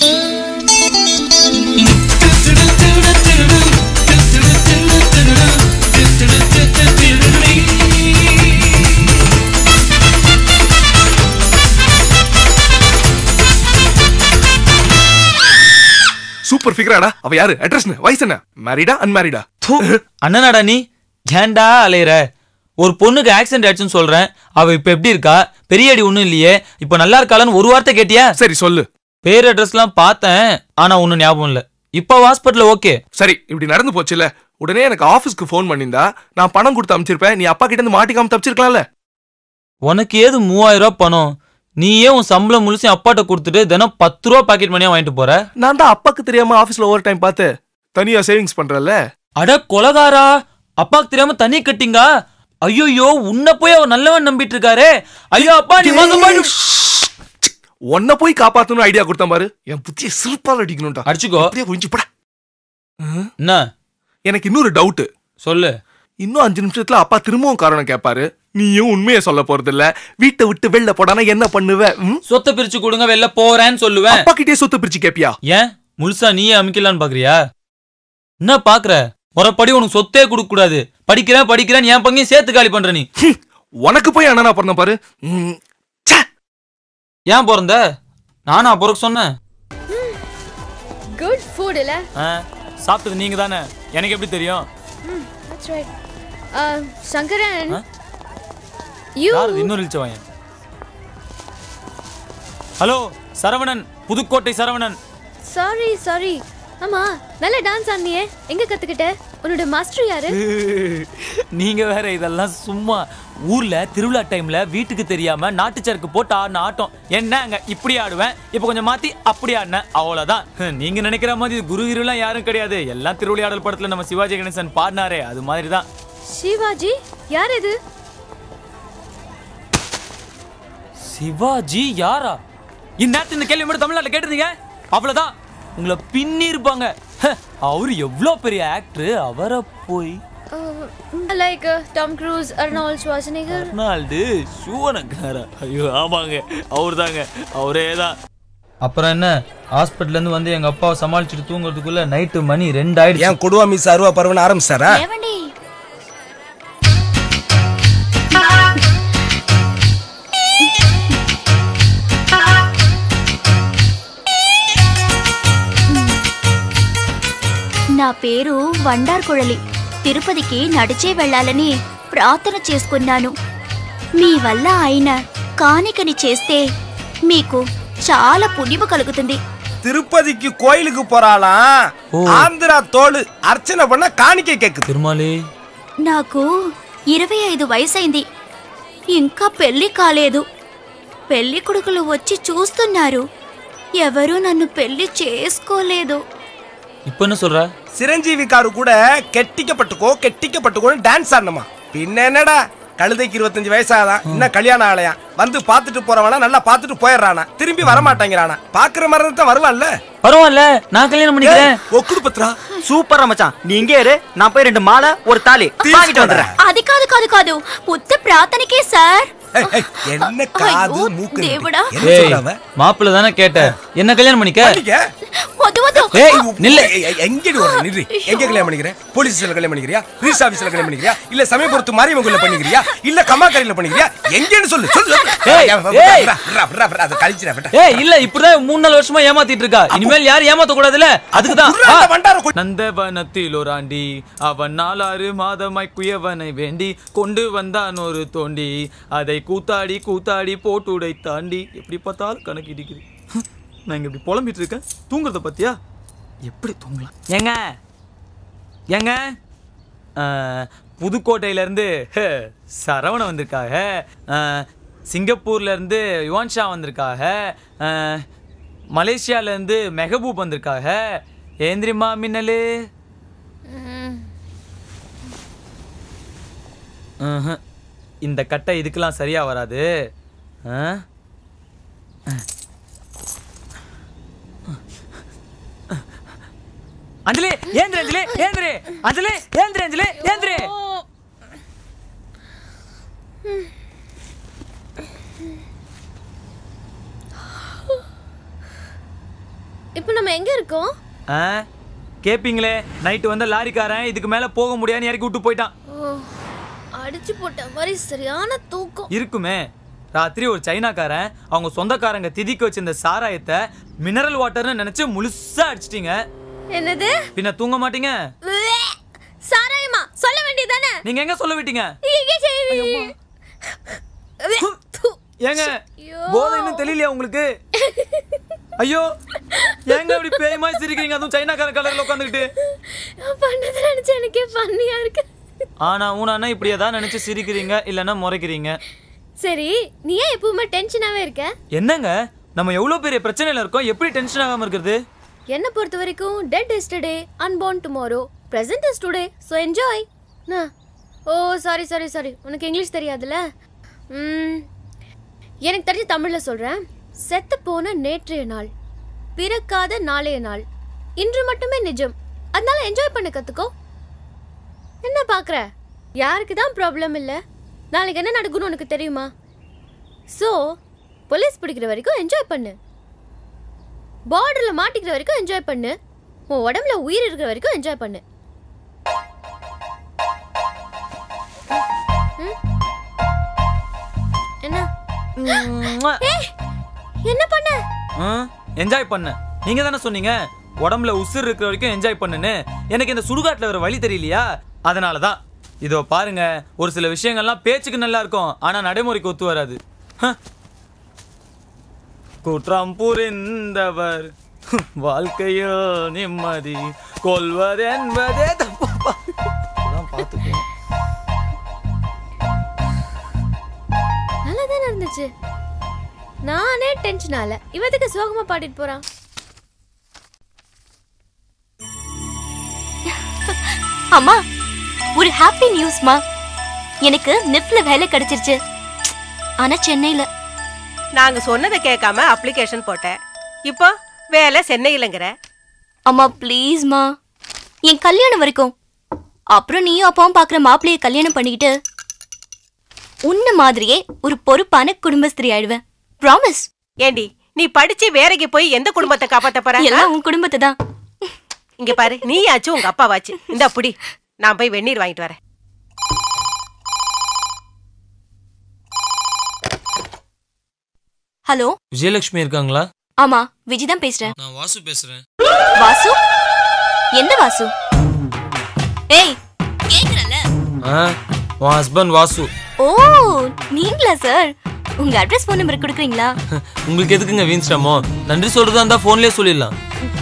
சூப்பர் ஃபிகராடா அவ யாரு அட்ரஸ் வயசு என்ன மேரிடா அன்மேரிடா அண்ணனாடா நீ ஏன்டா அலையிற ஒரு பொண்ணுக்கு ஆக்சிடென்ட் ஆயிடுச்சுன்னு சொல்றேன் அவ இப்ப எப்படி இருக்கா பெரிய அடி ஒண்ணும் இல்லையே இப்ப நல்லா இருக்காளான்னு ஒரு வார்த்தை கேட்டியா சரி சொல்லு பேர் அட்ரஸ்லாம் பார்த்தேன் ஆனா ஒன்னும் ஞாபகம் இல்ல இப்ப ஹாஸ்பிட்டல் ஓகே சரி இப்படி நடந்து போச்சுல உடனே எனக்கு ஆபீஸ்க்கு ஃபோன் பண்ணியிருந்தா நான் பணம் கொடுத்து அனுப்பிச்சிருப்பேன் நீ அப்பா கிட்ட இருந்து மாட்டிக்காம தப்பிச்சிருக்கலாம்ல உனக்கு ஏது மூவாயிரம் ரூபாய் பணம் நீயே உன் சம்பளம் முழுசையும் அப்பாட்ட கொடுத்துட்டு தினம் பத்து ரூபா பாக்கெட் மணியா வாங்கிட்டு போற நான் தான் அப்பாக்கு தெரியாம ஆபீஸ்ல ஓவர் டைம் பார்த்து தனியா சேவிங்ஸ் பண்றல அட கொலகாரா அப்பாக்கு தெரியாம தண்ணி கட்டிங்க ஐயோ உன்னை போய் அவர் நல்லவன் நம்பிட்டு இருக்காரே ஐயோ அப்பா நீ மோசம் போயிடு உன்னை போய் காப்பாத்தணும் ஐடியா கொடுத்தேன் பாரு என் புத்திய சிறப்பால் அடிக்கணும்டா அடிச்சுக்கோ அப்படியே புரிஞ்சு பட என்ன எனக்கு இன்னொரு டவுட் சொல்லு இன்னும் அஞ்சு நிமிஷத்துல அப்பா திரும்பவும் காரணம் கேட்பாரு நீயும் உண்மையை சொல்ல போறது இல்ல வீட்டை விட்டு வெளில போடானா என்ன பண்ணுவ ம்? சொத்தை பிரிச்சு கொடுங்க வெளில போறேன்னு சொல்லுவேன் அப்பா கிட்டே சொத்து பிரிச்சு கேப்பியா ஏன் முழுசா நீயே அமைக்கலான்னு பாக்குறியா என்ன பாக்குற முறைப்படி உனக்கு சொத்தே கொடுக்க கூடாது படிக்கிறேன் படிக்கிறேன் என் பங்கையும் சேர்த்து காலி பண்ற நீ உனக்கு போய் அண்ணனா பிறந்த பாரு ம், ஏன் பிறந்த நானா பிறக்க சொன்னேன் குட் ஃபுட் இல்ல ஆ, சாப்பிட்டது நீங்க தானே எனக்கு எப்படி தெரியும் தட்ஸ் ரைட் சங்கரன் யூ யார் இது? இன்னொரு இழிச்சவாயன் hello Saravanan Pudukkottai Saravanan sorry sorry ஆமா நல்ல டான்ஸ் ஆடினியே எங்க கத்துக்கிட்ட உன்னோட மாஸ்டர் யாரு நீங்க வேற இதெல்லாம் சும்மா ஊர்ல திருவிழா டைம்ல வீட்டுக்கு தெரியாம நாட்டு சரக்கு போட்டு ஆடின ஆட்டம் என்ன அங்க இப்படி ஆடுவேன் இப்ப கொஞ்சம் மாத்தி அப்படி ஆடினேன் அவ்வளவுதான் நீங்க நினைக்கிற மாதிரி இது குரு எல்லாம் யாரும் கிடையாது எல்லாம் திருவிளையாடல் படத்துல நம்ம சிவாஜி கணேசன் பாடினாரே அது மாதிரி தான் சிவாஜி யார் இது சிவாஜி யாரா இந்நேரத்து இந்த கேள்வி மட்டும் தமிழ்நாட்டுல கேட்டிருந்தீங்க அவ்வளவுதான் உங்களை பின்னி இருப்பாங்க ஹ, அவரு எவ்வளவு பெரிய ஆக்டர் அவரை போய் like Tom Cruise Arnold Schwarzenegger Arnold Schwarzenegger ஐயோ ஆமாங்க அவர் தாங்க அவரே தான் அப்புறம் என்ன ஹாஸ்பிட்டல்ல இருந்து வந்து எங்க அப்பாவை சமாளிச்சுட்டு தூங்குறதுக்குள்ள நைட்டு மணி ரெண்டு ஆயிடுச்சு ஏன் கொடுவா மிஸ் அருவா பருவன் ஆரம்பிச்சாரா నా పేరు వండార్ కుழలి తిరుపతికి నడిచే వెళ్ళాలని ప్రార్థన చేసుకున్నాను మీ వల్ల అయిన కానికని చేస్తే మీకు చాలా పుణ్యము కలుగుతుంది திருப்பதிக்கு கோயிலுக்கு போறாளாம் ஆந்திரா தோடு அர்ச்சனை பண்ண காணிக்கை கேக்குது திருமாலி నాకు ఇరవై ఐదు వయసైంది ఇంకా పెళ్లి కాలేదు పెళ్లి కొడుకులు వచ్చి చూస్తున్నారు ఎవరూ నన్ను పెళ్లి చేసుకోలేదు இப்ப என்ன சொல்ற சிரஞ்சீவி காரு கூட கெட்டிக்கப்பட்டுக்கோ கெட்டிக்கப்பட்டுக்கோன்னு டான்ஸ் ஆடணுமா பின்ன என்னடா கழுதைக்கு இருபத்தஞ்சு வயசாதான் இன்னும் கல்யாணம் ஆலையா வந்து பாத்துட்டு போறவனா நல்லா பாத்துட்டு போயிடுறானா திரும்பி வரமாட்டேங்கிறானா பாக்குற மாதிரி தான் வருவான்ல பரவாயில்ல நான் கல்யாணம் பண்ணிக்கிறேன் ஒக்குடு பத்ரா சூப்பரா மச்சான் நீ இங்கே இரு நான் போய் ரெண்டு மாலை ஒரு தாலி வாங்கிட்டு வந்துடுறேன் అది కాదు కాదు కాదు ఉత్త ప్రార్థనకే సార్ என்ன காது மூக்கு ரெண்டு. దేవుడా என்ன ஏய் சொல்ற அவ? மாப்பிள்ள தானே கேட்ட என்ன கல்யாணம் பண்ணிக்க వద్దు వద్దు ஏய் நில்லு ஏய், ஏய், எங்கடி வர நில்லு எங்க கல்யாணம் பண்ணிக்கிற போலீஸ் ஸ்டேஷன்ல கல்யாணம் பண்ணிக்கிறியா ரீஸ் ஆபீஸ்ல கல்யாணம் பண்ணிக்கிறியா இல்ல சமயபுரத்து மாரியம்மன் பண்ணிக்கிறியா இல்ல கம்மாக்கரையில பண்ணிக்கிறியா எங்கன்னு சொல்லு சொல்லு சொல்லு. ஏய், விட்றா, ஏய். விட்றா, விட்றா, விட்றா, விட்றா, அதை கழிச்சிடா, விட்றா. ஏய் இல்ல இப்படிதான் மூணு நாலு வருஷமா ஏமாத்திட்டு இருக்கா இனிமேல் யாரும் ஏமாத்த கூடாதுல அதுக்குதான் நந்தவனத்தில் ஒரு ஆண்டி அவன் நாலாறு மாதமாய் குயவனை வேண்டி கொண்டு வந்தான் ஒரு தோண்டி அதை கூத்தாடி கூத்தாடி போட்டு உடை தாண்டி எப்படி பார்த்தாலும் கணக்கு இடிக்குது ஹம், நான் இங்க இப்படி புலம்பிட்டு இருக்கேன் தூங்குறத பத்தியா எப்படி தூங்கலாம் ஏங்க ஏங்க ஆஹ், புதுக்கோட்டையில இருந்து ஹே, சரவணன் வந்திருக்காக ஆஹ், சிங்கப்பூர்ல இருந்து யுவான்ஷா வந்திருக்காக ஆஹ், மலேசியால இருந்து மெஹபூப் வந்திருக்காக ஏந்திரிமா மின்னலு ம்ஹும். இந்த கட்டை இதுக்கெல்லாம் சரியா வராது ஆ? அஞ்சலி ஏந்திரி அஞ்சலி ஏந்திரி அஞ்சலி ஏந்திரி அஞ்சலி ஏந்திரி இப்போ நம்ம எங்க இருக்கோம் ஆ? கேப்பீங்களே நைட்டு வந்த லாரிக்காரன் இதுக்கு மேல போக முடியாதுன்னு இறக்கி விட்டு போயிட்டான் ஓ, அடிச்சு போட்ட மாதிரி சரியான தூக்கம் இருக்குமே ராத்திரி ஒரு சைனாக்காரன் அவங்க சொந்தக்காரங்க திதிக்கு வச்சிருந்த சாராயத்தை மினரல் வாட்டர்னு நினைச்சு முழுசா அடிச்சிட்டீங்க என்னது பின்ன தூங்க மாட்டீங்க உவ்வே! சாராயமா சொல்ல வேண்டியதானே நீங்க எங்க சொல்ல விட்டீங்க ஏங்க போதை இன்னும் தெரியலையா உங்களுக்கு ஐயோ ஏங்க அப்படி பேய் மாதிரி சிரிக்கிறீங்க அதுவும் சைனாக்கார கலர்ல உட்காந்துக்கிட்டு பண்ணதை நினைச்சு எனக்கே பண்ணியா இருக்கு ஆனா ஊனானா இப்படியே தான் நினைச்சு சிரிக்கிறீங்க இல்லைன்னா முறைக்கிறீங்க சரி நீ ஏன் எப்பவுமே டென்ஷனாவே இருக்க என்னங்க நம்ம எவ்வளவு பெரிய பிரச்சனையில இருக்கோம் எப்படி டென்ஷன் ஆகாம இருக்கிறது என்ன பொறுத்த வரைக்கும் dead is today unborn tomorrow present is today so enjoy oh sorry sorry sorry உனக்கு இங்கிலீஷ் தெரியாதுல்ல ம், எனக்கு தெரிஞ்ச தமிழில் சொல்கிறேன் செத்து போன நேற்றைய நாள் பிறக்காத நாளைய நாள் இன்று மட்டுமே நிஜம் அதனால என்ஜாய் பண்ண கற்றுக்கோ என்ன பார்க்குற யாருக்கு தான் ப்ராப்ளம் இல்லை நாளைக்கு என்ன நடக்கும்னு உனக்கு தெரியுமா ஸோ போலீஸ் பிடிக்கிற வரைக்கும் என்ஜாய் பண்ணு பார்டரில் மாட்டிக்கிற வரைக்கும் என்ஜாய் பண்ணு உன் உடம்புல உயிர் இருக்கிற வரைக்கும் என்ஜாய் பண்ணு ம்? என்ன ஏய், என்ன பண்ண என்ஜாய் பண்ண நீங்க தானே சொன்னீங்க உடம்புல உசுர் இருக்கிற வரைக்கும் என்ஜாய் பண்ணுன்னு எனக்கு இந்த சுடுகாட்டுல வேற வழி தெரியலையா அதனால தான் இதோ பாருங்க ஒரு சில விஷயங்கள்லாம் பேச்சுக்கு நல்லா இருக்கும் ஆனா நடைமுறைக்கு ஒத்து வராது ஹ. குற்றம் புரிந்தவர் வாழ்க்கையோ நிம்மதி கொள்வர் என்பதே தப்பா இதெல்லாம் பார்த்துக்கோ நல்லா தானே இருந்துச்சு நானே டென்ஷன் ஆகல இவத்துக்கு சோகமா பாடிட்டு போறான் அம்மா ஒரு ஹாப்பி நியூஸ்மா எனக்கு நிஃப்ல வேலை கிடைச்சிருச்சு ஆனா சென்னையில நாங்க சொன்னதை கேட்காம அப்ளிகேஷன் போட்டேன் இப்போ வேலை சென்னையிலங்கிற அம்மா ப்ளீஸ்மா என் கல்யாணம் வரைக்கும் அப்புறம் நீயும் அப்பாவும் பார்க்குற மாப்பிள்ளைய கல்யாணம் பண்ணிக்கிட்டு உன்ன மாதிரியே ஒரு பொறுப்பான குடும்பஸ்திரி ஆயிடுவேன் ப்ராமிஸ் ஏண்டி நீ படிச்சு வேலைக்கு போய் எந்த குடும்பத்தை காப்பாத்த போற எல்லாம் உன் குடும்பத்தை தான் இங்க பாரு நீயாச்சு உங்க அப்பாவாச்சு இந்த புடி நான் போய் வெந்நீர் வாங்கிட்டு வரேன் ஹலோ விஜயலட்சுமி இருக்காங்களா ஆமா விஜி தான் பேசுறேன் நான் வாசு பேசுறேன் வாசு எந்த வாசு ஏய் கேக்குறல ஆ உன் ஹஸ்பண்ட் வாசு ஓ நீங்களா சார் உங்க அட்ரஸ் ஃபோன் நம்பர் கொடுக்குறீங்களா உங்களுக்கு எதுக்குங்க வீண் சிரமம் நன்றி சொல்றதா இருந்தா போன்லயே சொல்லிடலாம்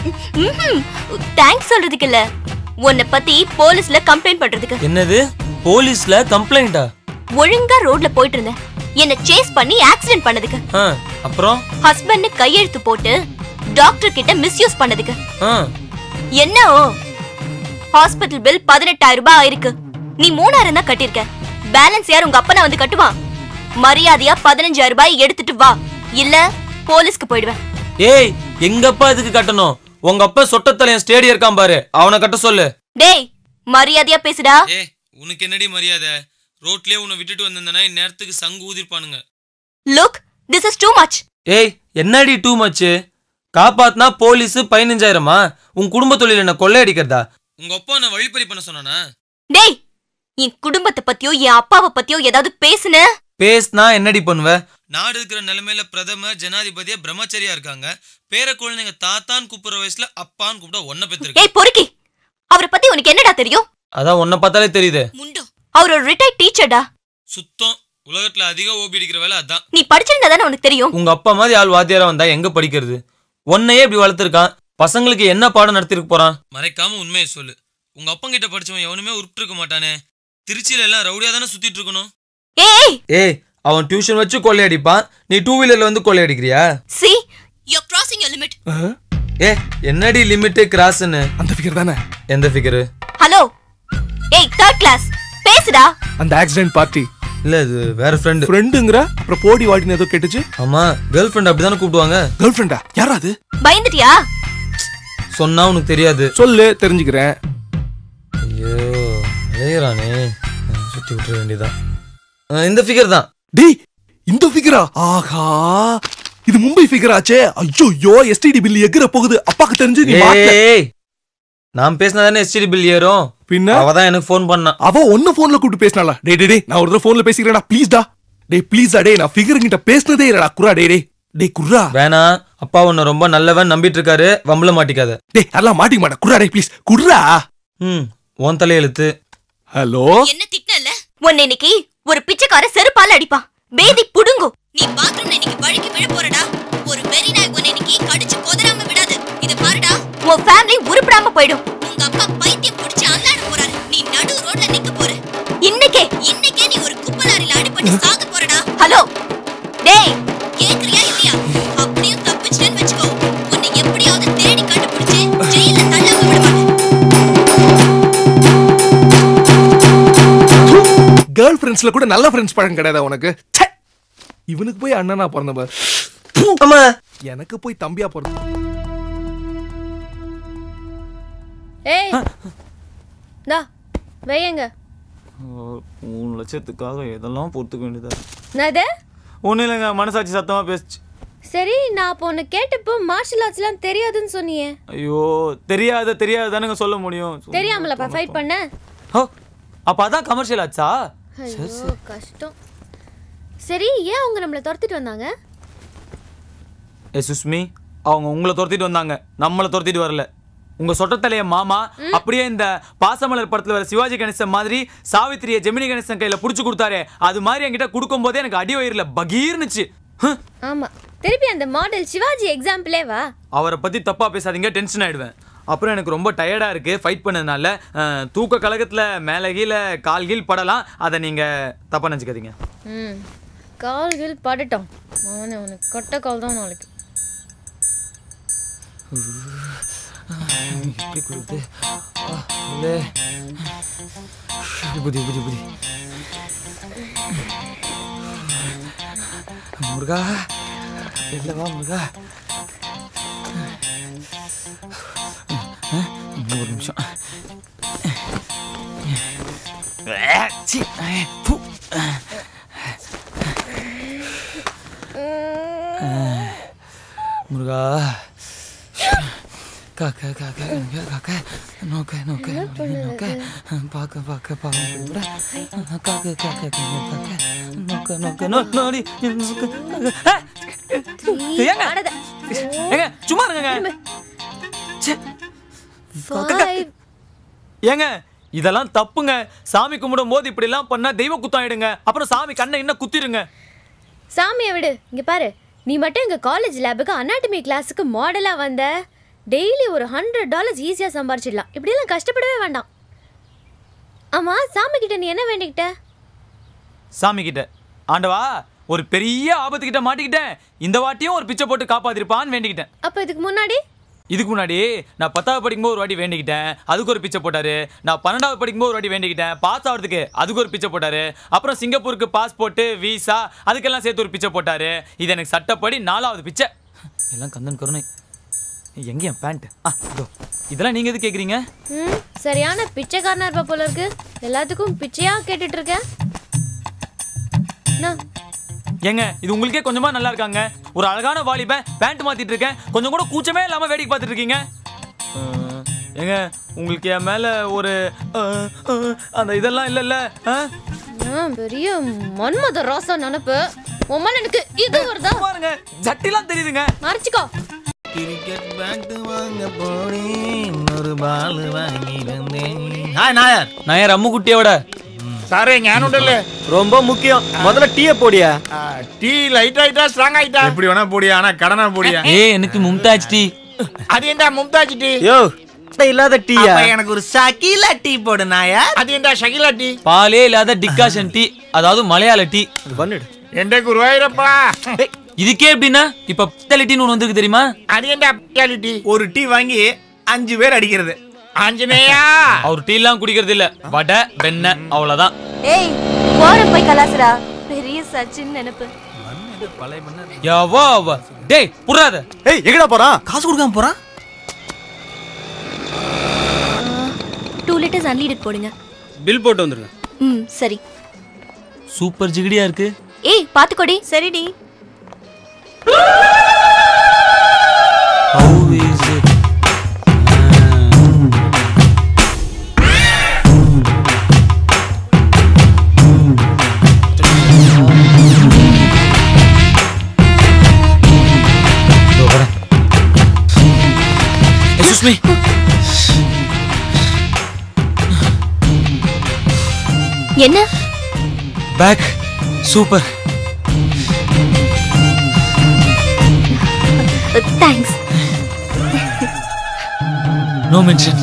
தேங்க்ஸ் சொல்றதுக்கு இல்ல உன்னை பத்தி போலீஸ்ல கம்ப்ளைண்ட் பண்றதுக்கு என்னது போலீஸ்ல கம்ப்ளைண்டா ஒழுங்கா ரோட்ல போயிட்டு இருந்தேன் என்ன சேஸ் பண்ணி ஆக்சிடென்ட் பண்ணதுக்கு ஆ அப்புறம் ஹஸ்பண்ட் கையெழுத்து போட்டு டாக்டர் கிட்ட மிஸ்யூஸ் பண்ணதுக்கு ஆ என்ன ஓ ஹாஸ்பிடல் பில் பதினெட்டாயிரம் ரூபாய் ஆயிருக்கு நீ மூணாயிரம் தான் கட்டிருக்க பேலன்ஸ் யார் உங்க அப்பனா வந்து கட்டுவான் மரியாதையா பதினஞ்சாயிரம் ரூபாய் எடுத்துட்டு வா இல்ல போலீஸ்க்கு போயிடுவேன் ஏய் எங்க அப்பா இதுக்கு கட்டணும் உங்க அப்பா சொட்டத்தலையன் ஸ்டேடியம் இருக்கான் பாரு அவனை கட்ட சொல்லு டேய் மரியாதையா பேசுடா ஏய் உனக்கு என்னடி மரியாதை ரோட்லயே உன்னை விட்டுட்டு வந்திருந்தனா இந்நேரத்துக்கு சங்கு ஊதிருப்பானுங்க look this is too much ஏய் என்னடி டூ மச்சு காப்பாத்தினா போலீஸ் பதினஞ்சாயிரமா உன் குடும்ப தொழில் என்ன கொள்ளையடிக்கிறதா உங்க அப்பா நான் வழிப்பறி பண்ண சொன்னானா டேய் என் குடும்பத்தை பத்தியோ என் அப்பாவை பத்தியோ ஏதாவது பேசுன பேஸ்னா என்னடி பண்ணுவ நாடு இருக்கிற நிலைமையில பிரதமர் ஜனாதிபதியா பிரம்மச்சரியா இருக்காங்க பேர குழந்தைங்க தாத்தான்னு கூப்பிடுற வயசுல அப்பான்னு கூப்பிட ஒன்ன பெற்றிருக்க ஏய் பொறுக்கி அவரை பத்தி உனக்கு என்னடா தெரியும் அதான் உன்னை பார்த்தாலே தெரியுது அவர் ஒரு ரிட்டையர்ட் டீச்சர்டா சுத்தம் உலகத்துல அதிகம் ஓபி அடிக்கிற வேலை அதான் நீ படிச்சிருந்தா தானே உனக்கு தெரியும் உங்க அப்பா மாதிரி ஆள் வாத்தியாரா வந்தா எங்க படிக்கிறது உன்னையே இப்படி வளர்த்துருக்கான் பசங்களுக்கு என்ன பாடம் நடத்திருக்க போறான் மறைக்காம உண்மையை சொல்லு உங்க அப்பங்கிட்ட படிச்சவன் எவனுமே உருப்பிட்டு மாட்டானே திருச்சியில எல்லாம் ரவுடியா தானே சுத்திட்டு இருக்கணும் ஏய் ஏய் அவன் டியூஷன் வச்சு கொள்ளையடிப்பான் நீ டூ வீலர்ல வந்து கொள்ளையடிக்கிறியா see you are crossing your limit ஏ என்னடி லிமிட் கிராஸ்னு அந்த ஃபிகர் தானே எந்த ஃபிகர் ஹலோ ஏய் தேர்ட் கிளாஸ் பேசுடா அந்த ஆக்சிடென்ட் பார்ட்டி இல்ல இது வேற ஃப்ரெண்ட் ஃப்ரெண்டுங்கிற அப்புறம் போடி வாடின்னு ஏதோ கேட்டுச்சு ஆமா கேர்ள் ஃப்ரெண்ட் அப்படிதானே கூப்பிடுவாங்க கேர்ள் ஃப்ரெண்டா யாரா அது பயந்துட்டியா சொன்னா உனக்கு தெரியாது சொல்லு தெரிஞ்சுக்கிறேன் ஐயோ அழையறானே சுத்தி விட்டுற வேண்டியதான் அஹ், இந்த ஃபிகர் தான் டேய் இந்த ஃபிகரா ஆஹா இது மும்பை ஃபிகர் ஆச்சே ஐயோ எஸ்டிடி பில் எகிற போகுது அப்பாக்கு தெரிஞ்சு நீ மாட்டல. ஏய் நான் பேசினா தானே எஸ்டிடி பில் ஏறும் பின்ன அவ தான் எனக்கு ஃபோன் பண்ணா அவ ஒன்ன போன்ல கூப்பிட்டு பேசினாளா டேய் டேய் டேய் நான் ஒரு தடவை போன்ல பேசிக்கிறேன்டா ப்ளீஸ் டா டேய் ப்ளீஸ் டேய் நான் ஃபிகர் கிட்ட பேசினதே இல்லடா குரா டேய் டேய் டேய் குர்ரா வேணா அப்பா உன்னை ரொம்ப நல்லவன் நம்பிட்டு இருக்காரு வம்பள மாட்டிக்காத டேய் அதெல்லாம் மாட்டிக்க மாட்டேன் குர்ரா டேய் ப்ளீஸ் குர்ரா ம் உன் தலையெழுத்து ஹலோ என்ன திட்டல உன்னை இன்னைக்கு ஒரு பிச்சைக்கார செருப்பால அடிப்பான் பேதி புடுங்கும் நீ பாத்ரூம்ல இன்னைக்கு வழுக்கி விழ போறடா ஒரு வெறி நாய் உன்னை இன்னைக்கு கடிச்சு கொதறாம விடாது இது பாருடா உன் ஃபேமிலி உருப்படாம போயிடும் உங்க அப்பா பைத்தியம் புடிச்சு அல்லாட போறாரு நீ நடு ரோட்ல நிக்க போற இன்னைக்கே இன்னைக்கே நீ ஒரு குப்பை லாரில அடிபட்டு சாக போறடா ஹலோ டேய் கேக்குறியா இல்லையா அப்படியும் தப்பிச்சிட்டேன்னு வெச்சுக்கோ உன்னை எப்படியாவது தேடி கண்டுபிடிச்சு ஜெயில தள்ளாம விட மாட்டேன் கேர்ள் ஃப்ரெண்ட்ஸ்ல கூட நல்ல ஃப்ரெண்ட்ஸ் பழக்கம் கிடையாதா உனக்கு ச்சே! இவனுக்கு போய் அண்ணனா பிறந்த பார் எனக்கு போய் தம்பியா பிறந்த ஏய் தா வையங்க மூணு லட்சத்துக்காக எதெல்லாம் பொறுத்துக்க வேண்டியதா என்னது ஒன்றும் இல்லைங்க மனசாட்சி சத்தமா பேசுச்சு சரி நான் அப்போ உன்னை கேட்டப்போ மார்ஷல் ஆர்ட்ஸ்லாம் தெரியாதுன்னு சொன்னியே ஐயோ தெரியாத தெரியாதானுங்க சொல்ல முடியும் தெரியாமலப்பா ஃபைட் பண்ண ஓ அப்ப அதான் கமர்ஷியல் ஆச்சா ஐயோ கஷ்டம் சரி ஏன் அவங்க நம்மளை துரத்திட்டு வந்தாங்க ஏ சுஷ்மி அவங்க உங்களை துரத்திட்டு வந்தாங்க நம்மளை துரத்திட்டு வரல உங்க சொட்டத்தலைய மாமா அப்படியே இந்த பாசமலர் படத்துல வர சிவாஜி கணேசன் மாதிரி சாவித்திரிய ஜெமினி கணேசன் கையில புடிச்சு கொடுத்தாரே அது மாதிரி என்கிட்ட கொடுக்கும் போதே எனக்கு அடி வயிறுல பகீர்னுச்சு ஹம். ஆமா திருப்பி அந்த மாடல் சிவாஜி எக்ஸாம்பிளே வா அவரை பத்தி தப்பா பேசாதீங்க டென்ஷன் ஆயிடுவேன் அப்புறம் எனக்கு ரொம்ப டயர்டா இருக்கு ஃபைட் பண்ணதுனால அஹ், தூக்க கழகத்துல மேல கீழ கால் கீழ் படலாம் அதை நீங்க தப்பா நினைச்சுக்காதீங்க ம் கால்கள் படட்டும் அவனை உனக்கு கொட்ட கால் தான் நாளைக்கு எப்படி கொடுத்து புதி புதி புதி முருகா இல்ல வா முருகா இன்னும் ஒரு நிமிஷம் சி, பு. முருகா காக்க காக்க காக்க நோக்க நோக்க நோக்க பார்க்க பார்க்க பார்க்க விட காக்க காக்க காக்க நோக்க நோக்க நோ நோடி நோக்க ஏங்க ஏங்க சும்மா இருங்க Five. ஏங்க இதெல்லாம் தப்புங்க சாமி கும்பிடும் போது இப்படி எல்லாம் பண்ணா தெய்வ குத்தம் ஆயிடுங்க அப்புறம் சாமி கண்ணை என்ன குத்திருங்க சாமியை விடு இங்க பாரு நீ மட்டும் எங்க காலேஜ் லேபுக்கு அனாட்டமி கிளாஸுக்கு மாடலா வந்த டெய்லி ஒரு ஹண்ட்ரட் டாலர்ஸ் ஈஸியா சம்பாரிச்சிடலாம் இப்படியெல்லாம் கஷ்டப்படவே வேண்டாம் ஆமா சாமி கிட்ட நீ என்ன வேண்டிக்கிட்ட சாமி கிட்ட ஆண்டவா ஒரு பெரிய ஆபத்து கிட்ட மாட்டிக்கிட்டேன் இந்த வாட்டியும் ஒரு பிச்சை போட்டு காப்பாத்திருப்பான்னு வேண்டிக்கிட்டேன் அப்ப இதுக்கு முன்னாடி இதுக்கு முன்னாடி நான் பத்தாவது படிக்கும்போது ஒரு வாட்டி வேண்டிக்கிட்டேன் அதுக்கு ஒரு பிச்சை போட்டாரு நான் பன்னெண்டாவது படிக்கும்போது ஒரு வாட்டி வேண்டிக்கிட்டேன் பாஸ் ஆகிறதுக்கு அதுக்கு ஒரு பிச்சை போட்டாரு அப்புறம் சிங்கப்பூருக்கு பாஸ்போர்ட்டு வீசா அதுக்கெல்லாம் சேர்த்து ஒரு பிச்சை போட்டாரு இது எனக்கு சட்டப்படி நாலாவது பிச்சை எல்லாம் கந்தன் கருணை எங்க என் பேண்ட் ஆ இதோ இதெல்லாம் நீங்க எது கேக்குறீங்க ம் சரியான பிச்சைக்காரனா இருப்ப போல இருக்கு எல்லாத்துக்கும் பிச்சையா கேட்டுட்டு இருக்க என்ன? ஏங்க இது உங்களுக்கே கொஞ்சமா நல்லா இருக்காங்க ஒரு அழகான வாலிபன் பேண்ட் மாத்திட்டு இருக்கேன் கொஞ்சம் கூட கூச்சமே இல்லாம வேடிக்கை பார்த்துட்டு இருக்கீங்க அஹ், ஏங்க உங்களுக்கு என் மேல ஒரு அஹ், அஹ், அந்த இதெல்லாம் இல்லல்ல அஹ்? ஆ, பெரிய மன்மத ராசா நினப்பு உம்மன் எனக்கு இது வருதா பாருங்க ஜட்டிலாம் தெரியுதுங்க மறைச்சிக்கோ கிரிக்கெட் பேட் வாங்க போனேன் ஒரு பால் வாங்கி வந்தேன் ஹாய் நாயர் நாயர் அம்மு குட்டியோட സാറേ ഞാനുണ്ടല്ലേ ரொம்ப முக்கியம் முதல்ல டீயை போடியா ടീ ലൈറ്റ് ആയിട്ടാ സ്ട്രോങ് ആയിട്ടാ എപ്പടി വേണா പോടിயா ஆனா கடனா போடியா ஏய் எனக்கு மும்தாஜ் டீ அது என்ன மும்தாஜ் டீ யோ இல்லாத டீயா அப்ப எனக்கு ஒரு சகிலா டீ போடு நாயா அது என்ன சகிலா டீ பாலே இல்லாத டிக்காஷன் டீ அதாவது மலையாள டீ பண்ணிடு എന്റെ ഗുരുവായൂരപ്പാ இதுக்கே எப்படின்னா இப்ப பித்தளை டீன்னு ஒன்று வந்திருக்கு தெரியுமா அது என்ன ஸ்பெஷாலிட்டி ஒரு டீ வாங்கி அஞ்சு பேர் அடிக்கிறது ஆஞ்சநேயா அவர் டீ எல்லாம் குடிக்கிறது இல்ல வடை வெண்ணெய் அவ்வளவுதான் ஏய் ஓரம் போய் கலாசுரா பெரிய சச்சின் நினைப்பு எவா அவ டேய் புறாத ஏய் எங்கடா போறான் காசு கொடுக்காம போறான் டூ லிட்டர்ஸ் அன்லீடட் போடுங்க பில் போட்டு வந்துருங்க ம் சரி சூப்பர் ஜிகிடியா இருக்கு ஏய் பாத்துக்கோடி சரிடி சுஷ்மி என்ன bag super thanks no mention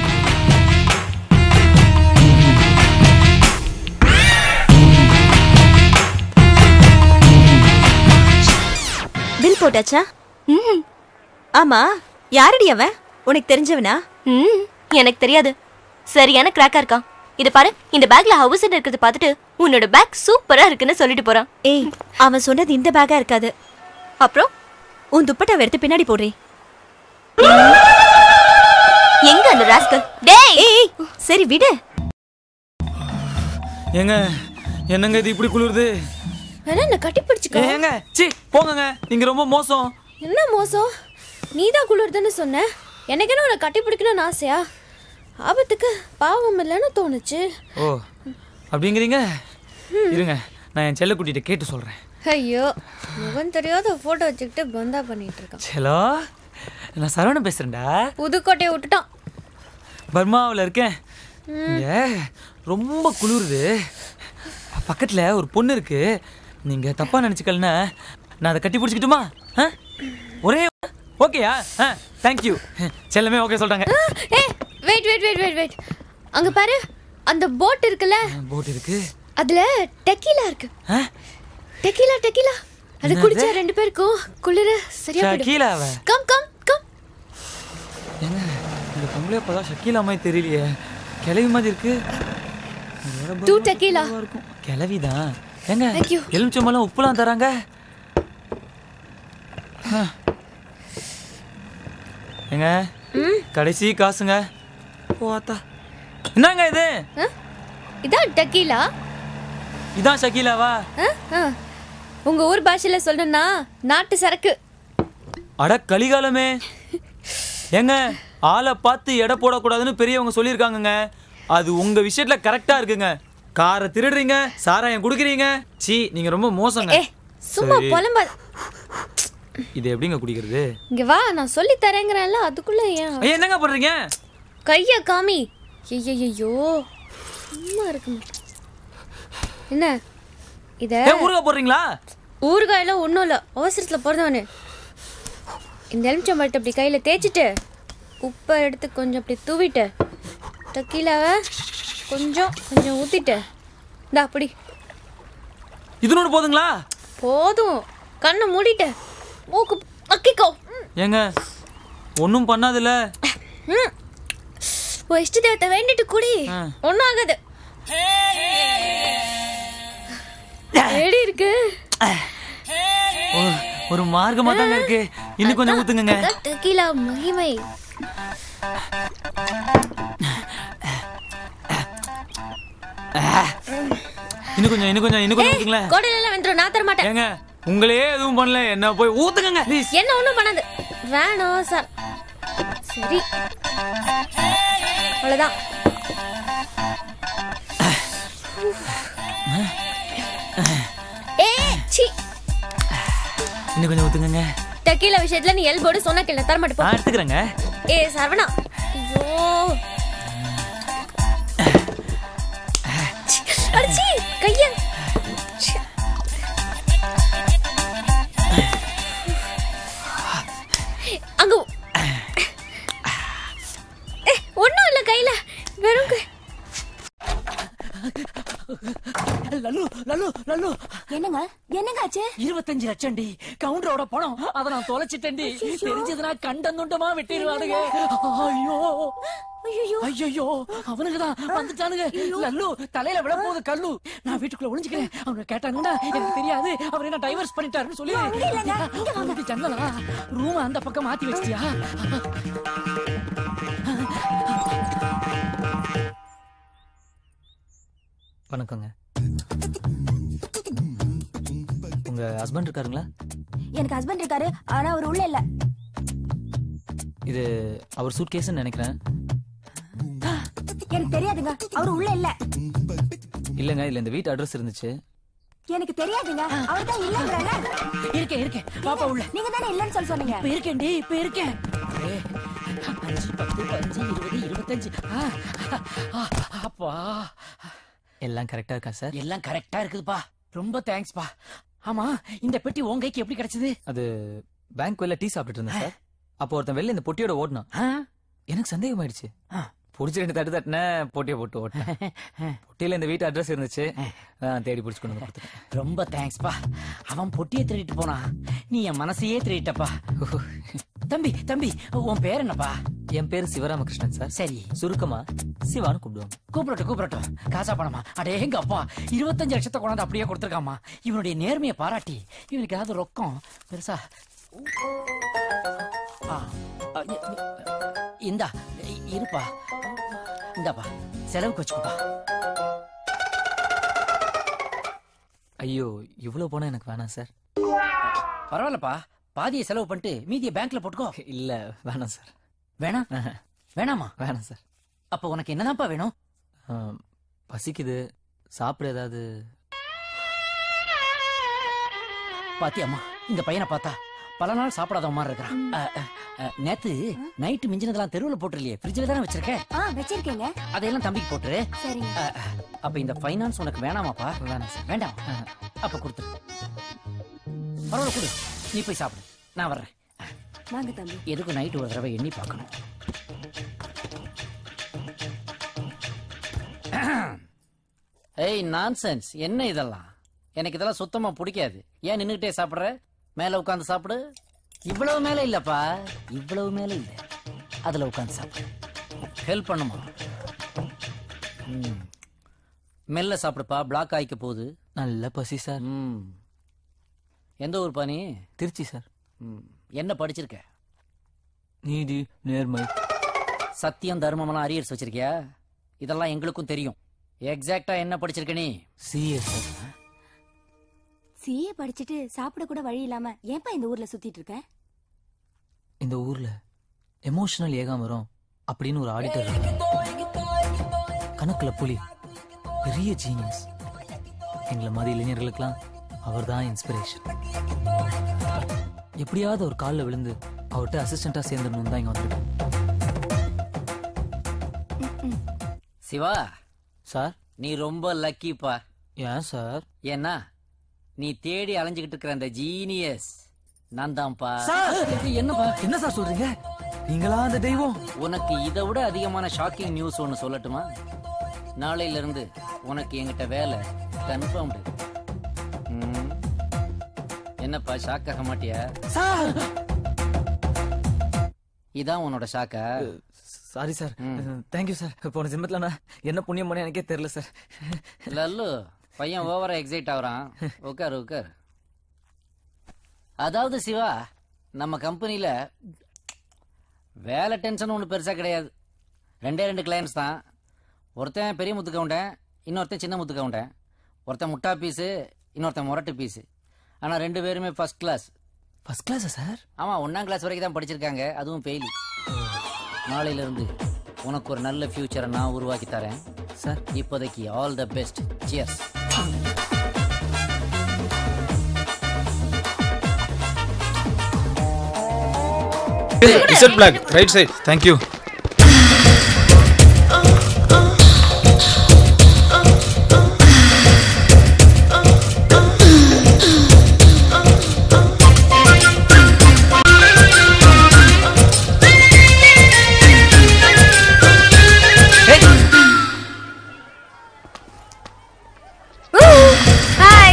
bill போட்டாச்சா ம் ஆமா யாரடி அவன் உனக்கு தெரிஞ்சவனா ம் எனக்கு தெரியாது சரியான கிராக்கா இருக்கான் இத பாரு இந்த பேக்ல ஹவுஸ் இருக்கிறத பார்த்துட்டு உன்னோட பேக் சூப்பரா இருக்குன்னு சொல்லிட்டு போறான் ஏய் அவன் சொன்னது இந்த பேக்கா இருக்காது அப்புறம் உன் துப்பட்டாவை எடுத்து பின்னாடி போடுறேன் எங்க அந்த ராஸ்கல் டேய் ஏய் சரி விடு ஏங்க என்னங்க இது இப்படி குளிருது வேணா என்ன கட்டி பிடிச்சுக்கோ ஏங்க சி போங்கங்க நீங்க ரொம்ப மோசம் என்ன மோசம் நீ தான் குளிர்துன்னு சொன்ன எனக்கு என்ன உன்னை கட்டி பிடிக்கணும்னு ஆசையா ஆபத்துக்கு பாவம் இல்லைன்னு தோணுச்சு ஓ அப்படிங்கிறீங்க இருங்க நான் என் செல்ல குட்டிகிட்ட கேட்டு சொல்றேன் ஐயோ முகம் தெரியாத போட்டோ வச்சுக்கிட்டு பந்தா பண்ணிட்டு இருக்கான் செலோ நான் சரவணன் பேசுறேன்டா புதுக்கோட்டையை விட்டுட்டான் பர்மாவில் இருக்கேன் ம். இங்க ரொம்ப குளிருது பக்கத்துல ஒரு பொண்ணு இருக்கு நீங்க தப்பா நினைச்சுக்கலன்னா நான் அதை கட்டி பிடிச்சிக்கிட்டுமா ஆ? ஒரே ஓகேயா தேங்க்யூ செல்லமே ஓகே சொல்றாங்க ஏ wait wait wait wait wait அங்க பாரு அந்த போட் இருக்குல்ல போட் இருக்கு அதுல டெக்கீலா இருக்கு ஆ? டெக்கீலா டெக்கீலா அது என்னது? குடிச்சா ரெண்டு பேருக்கும் குளிர சரியா போயிடும் ஷக்கீலாவ கம் கம் கம் ஏங்க இந்த பொம்பளை அப்பதான் ஷக்கீலா மாதிரி தெரியலையே கிளவி மாதிரி இருக்கு டூ டெக்கீலா கிளவிதான் ஏங்க Thank you. எலுமிச்சம்பழம் உப்புலாம் தராங்க ஆ. ஏங்க கடைசி காசுங்க போத்தா என்னங்க இது இதான் டெக்கீலா இதான் ஷக்கீலாவா ஆ, ஆ. உங்க ஊர் பாஷையில சொல்லணும்னா நாட்டு சரக்கு அட கலிகாலமே ஏங்க ஆளை பார்த்து எடை போடக்கூடாதுன்னு பெரியவங்க சொல்லியிருக்காங்கங்க அது உங்க விஷயத்துல கரெக்டா இருக்குங்க காரை திருடுறீங்க சாராயம் குடுக்குறீங்க சீ நீங்க ரொம்ப மோசங்க ஏ சும்மா சரி. புலம்பா இது எப்படிங்க குடிக்கிறது இங்க வா நான் சொல்லி தரேங்கிறேன்ல அதுக்குள்ள ஏன் ஐயா என்னங்க பண்றீங்க கைய காமி ஐயோ சும்மா இருக்கு என்ன இத ஏன் ஊறுகாய் போடுறீங்களா ஊறுகாயில ஒன்றும் இல்லை அவசரத்தில் பிறந்தவனு இந்த எலுமிச்சம்பழத்தை அப்படி கையில் தேய்ச்சிட்டு உப்பை எடுத்து கொஞ்சம் அப்படி தூவிட்டு டக்கீலாவை கொஞ்சம் கொஞ்சம் ஊற்றிட்டு இந்தா அப்படி இது ஒன்று போதுங்களா போதும் கண்ணை மூடிட்டு மூக்கு மக்கிக்கோ ஏங்க ஒன்றும் பண்ணாதுல்ல ம் உன் இஷ்ட தேவத்தை வேண்டிட்டு குடி ஒன்றும் ஆகாது எப்படி இருக்கு ஒரு- ஒரு மார்க்கமா தாங்க இருக்கு இன்னும் கொஞ்சம் ஊத்துங்க அதான் டெக்கீலா மகிமை இன்னும் கொஞ்சம் இன்னும் கொஞ்சம் இன்னும் கொஞ்சம் ஊத்துங்களேன் கோடையில எல்லாம் வெந்துரும் நான் தர மாட்டேன் ஏங்க உங்களே எதுவும் பண்ணல என்ன போய் ஊத்துங்க ப்ளீஸ் என்ன ஒண்ணும் பண்ணாது வேணாம் சார் சரி அவ்வளவுதான் ஏ சி இன்னும் கொஞ்சம் ஊத்துங்க டெக்கீலா விஷயத்துல நீ எல்போடு சொன்ன கேள்வி தர மாட்டேன் நான் போ. எடுத்துக்கிறேங்க ஏ சரவணா ஐயோ சி, அடிச்சி கைய சி. அங்க ஏ ஒண்ணும் இல்ல கையில வெறும் கை லல்லு லல்லு லல்லு என்னங்க என்னங்க ஆச்சு இருபத்தஞ்சு லட்சம் டி கவுண்டரோட பணம் அத நான் தொலைச்சிட்டேன்டி தெரிஞ்சதுன்னா கண்டந்துண்டமா வெட்டிடுவானுங்க ஐயோ ஐயோ அவனுக்கு தான் வந்துட்டானுங்க லல்லு தலையில விழ போகுது கல்லு நான் வீட்டுக்குள்ள ஒளிஞ்சுக்கிறேன் அவங்க கேட்டாங்கன்னா எனக்கு தெரியாது அவர் என்ன டைவர்ஸ் பண்ணிட்டாருன்னு சொல்லி அவனுக்கு ஜன்னலா ரூம் அந்த பக்கம் மாத்தி வச்சிட்டியா வணக்கங்க உங்க ஹஸ்பண்ட் இருக்காருங்களா எனக்கு ஹஸ்பண்ட் இருக்காரு ஆனா அவர் உள்ள இல்ல இது அவர் சூட் கேஸ்ன்னு நினைக்கிறேன் எனக்கு தெரியாதுங்க அவர் உள்ள இல்ல இல்லைங்க இல்ல இந்த வீட்டு அட்ரஸ் இருந்துச்சு எனக்கு தெரியாதுங்க அவர் தான் இல்லங்கறானே இருக்கேன் இருக்கேன் பாப்பா உள்ள நீங்க தானே இல்லன்னு சொல்ல சொன்னீங்க இப்ப இருக்கேன்டி இப்ப இருக்கேன் ஏ, அஞ்சு பத்து பதினஞ்சு இருபது இருபத்தஞ்சு ஆ, ஆ, அப்பா எல்லாம் கரெக்டா இருக்கா சார் எல்லாம் கரெக்டா இருக்குதுப்பா ரொம்ப தேங்க்ஸ்ப்பா ஆமா இந்த பெட்டி உன் கைக்கு எப்படி கிடைச்சது அது பேங்க் வெளில டீ சாப்பிட்டுட்டு இருந்தேன் சார் அப்போ ஒருத்தன் வெளில இந்த பொட்டியோட ஓடினான் எனக்கு சந்தேகம் ஆயிடுச்சு புடிச்சு ரெண்டு தட்டு தட்டின பொட்டியை போட்டு ஓட்டினேன் பொட்டியில இந்த வீட்டு அட்ரஸ் இருந்துச்சு நான் தேடி பிடிச்சு கொண்டு வந்து கொடுத்துட்டேன் ரொம்ப தேங்க்ஸ்ப்பா அவன் பொட்டியை திருடிட்டு போனா நீ என் மனசையே திருடிட்டப்பா தம்பி தம்பி உன் பேர் என்னப்பா என் பேரு சிவராமகிருஷ்ணன் சார் சரி சுருக்கமா சிவான்னு கூப்பிடுவாங்க கூப்பிடட்டும் கூப்பிடட்டும் காசா பணமா அடே எங்க அப்பா இருபத்தஞ்சு லட்சத்தை கொண்டாந்து அப்படியே கொடுத்துருக்காமா இவனுடைய நேர்மையை பாராட்டி இவனுக்கு ஏதாவது ரொக்கம் பெருசா ஆ, அ, இ- இ- இந்தா இ- இருப்பா இந்தாப்பா செலவுக்கு வச்சுக்கோப்பா ஐயோ இவ்வளவு போனா எனக்கு வேணாம் சார் பரவாயில்லப்பா பாதியை செலவு பண்ணிட்டு மீதியை பேங்க்ல போட்டுக்கோ இல்ல வேணாம் சார் வேணாம் வேணாமா வேணாம் சார் அப்ப உனக்கு என்னதான்ப்பா வேணும் பசிக்குது சாப்பிட ஏதாவது பாத்தியாம்மா இந்த பையனை பார்த்தா பல நாள் சாப்பிடாத மாதிரி இருக்கிறான் அ, அ, அ, நேத்து நைட்டு மிஞ்சினதெல்லாம் தெருவுல போட்டுருலையே ஃப்ரிட்ஜ்ல தானே வச்சிருக்கேன் ஆ வச்சிருக்கேங்க அதையெல்லாம் தம்பிக்கு போட்டுரு சரிங்க அ, அ, அப்ப இந்த ஃபைனான்ஸ் உனக்கு வேணாமாப்பா வேணாம் சார் வேண்டாம் அ, அப்ப கொடுத்துரு பரவாயில்ல கொடு நீ போய் சாப்பிடு நான் வர்றேன் வாங்க தம்பி எதுக்கும் நைட்டு ஒரு தடவை எண்ணி பார்க்கணும் ஏய் நான்சென்ஸ் என்ன இதெல்லாம் எனக்கு இதெல்லாம் சுத்தமா பிடிக்காது ஏன் நின்னுகிட்டே சாப்பிடுற மேல உட்கார்ந்து சாப்பிடு இவ்வளவு மேல இல்லப்பா இவ்வளவு மேல இல்ல அதுல உட்கார்ந்து சாப்பிடு ஹெல்ப் பண்ணுமா ம். மெல்ல சாப்பிடுப்பா பிளாக் ஆயிக்க போகுது நல்ல பசி சார் ம் எந்த ஊர் பாணி திருச்சி சார் ம் என்ன படிச்சிருக்க நீதி நேர்மை சத்தியம் தர்மமெல்லாம் அரியர்ஸ் வச்சிருக்கியா இதெல்லாம் எங்களுக்கும் தெரியும் எக்ஸாக்டா என்ன படிச்சிருக்க நீ சிஏ சார் சிஏ படிச்சுட்டு சாப்பிட கூட வழி இல்லாம ஏன்பா இந்த ஊர்ல சுத்திட்டு இருக்க இந்த ஊர்ல எமோஷனல் ஏகாமரம் அப்படின்னு ஒரு ஆடிட்டர் கணக்குல புலி பெரிய ஜீனியஸ் எங்களை மாதிரி இளைஞர்களுக்கெல்லாம் அவர்தான் இன்ஸ்பிரேஷன் எப்படியாவது ஒரு காலில் விழுந்து அவர்கிட்ட அசிஸ்டண்டா சேர்ந்துடணும் தான் இங்க வந்திருக்கேன் சிவா சார் நீ ரொம்ப லக்கிப்பா ஏன் சார் ஏன்னா நீ தேடி அலைஞ்சுகிட்டு இருக்கிற அந்த ஜீனியஸ் நான் தான்ப்பா சார் என்னப்பா என்ன சார் சொல்றீங்க நீங்களா அந்த தெய்வம் உனக்கு இதை விட அதிகமான ஷாக்கிங் நியூஸ் ஒன்னு சொல்லட்டுமா நாளையில இருந்து உனக்கு என்கிட்ட வேலை கன்ஃபார்ம்டு என்னப்பா ஷாக் ஆக மாட்டியா சார் இதான் உன்னோட ஷாக்கா சாரி சார் தேங்க்யூ சார் போன ஜென்மத்தில் நான் என்ன புண்ணியம் பண்ண எனக்கே தெரியல சார் லல்லு பையன் ஓவரா எக்ஸைட் ஆகுறான் உட்கார் உட்கார் அதாவது சிவா நம்ம கம்பெனில வேலை டென்ஷன் ஒன்றும் பெருசா கிடையாது ரெண்டே ரெண்டு கிளைண்ட்ஸ் தான் ஒருத்தன் பெரிய முத்து கவுண்டன் இன்னொருத்தன் சின்ன முத்து கவுண்டன் ஒருத்தன் முட்டா பீஸு இன்னொருத்தன் முரட்டு பீஸு ஆனால் ரெண்டு பேருமே ஃபர்ஸ்ட் கிளாஸ் ஃபர்ஸ்ட் கிளாஸா சார் ஆமாம் ஒன்றாம் கிளாஸ் வரைக்கும் தான் படிச்சிருக்காங்க அதுவும் ஃபெயிலி நாளையிலிருந்து உனக்கு ஒரு நல்ல ஃபியூச்சரை நான் உருவாக்கி தரேன் சார் இப்போதைக்கு all the best cheers Z block right side thank you Hi.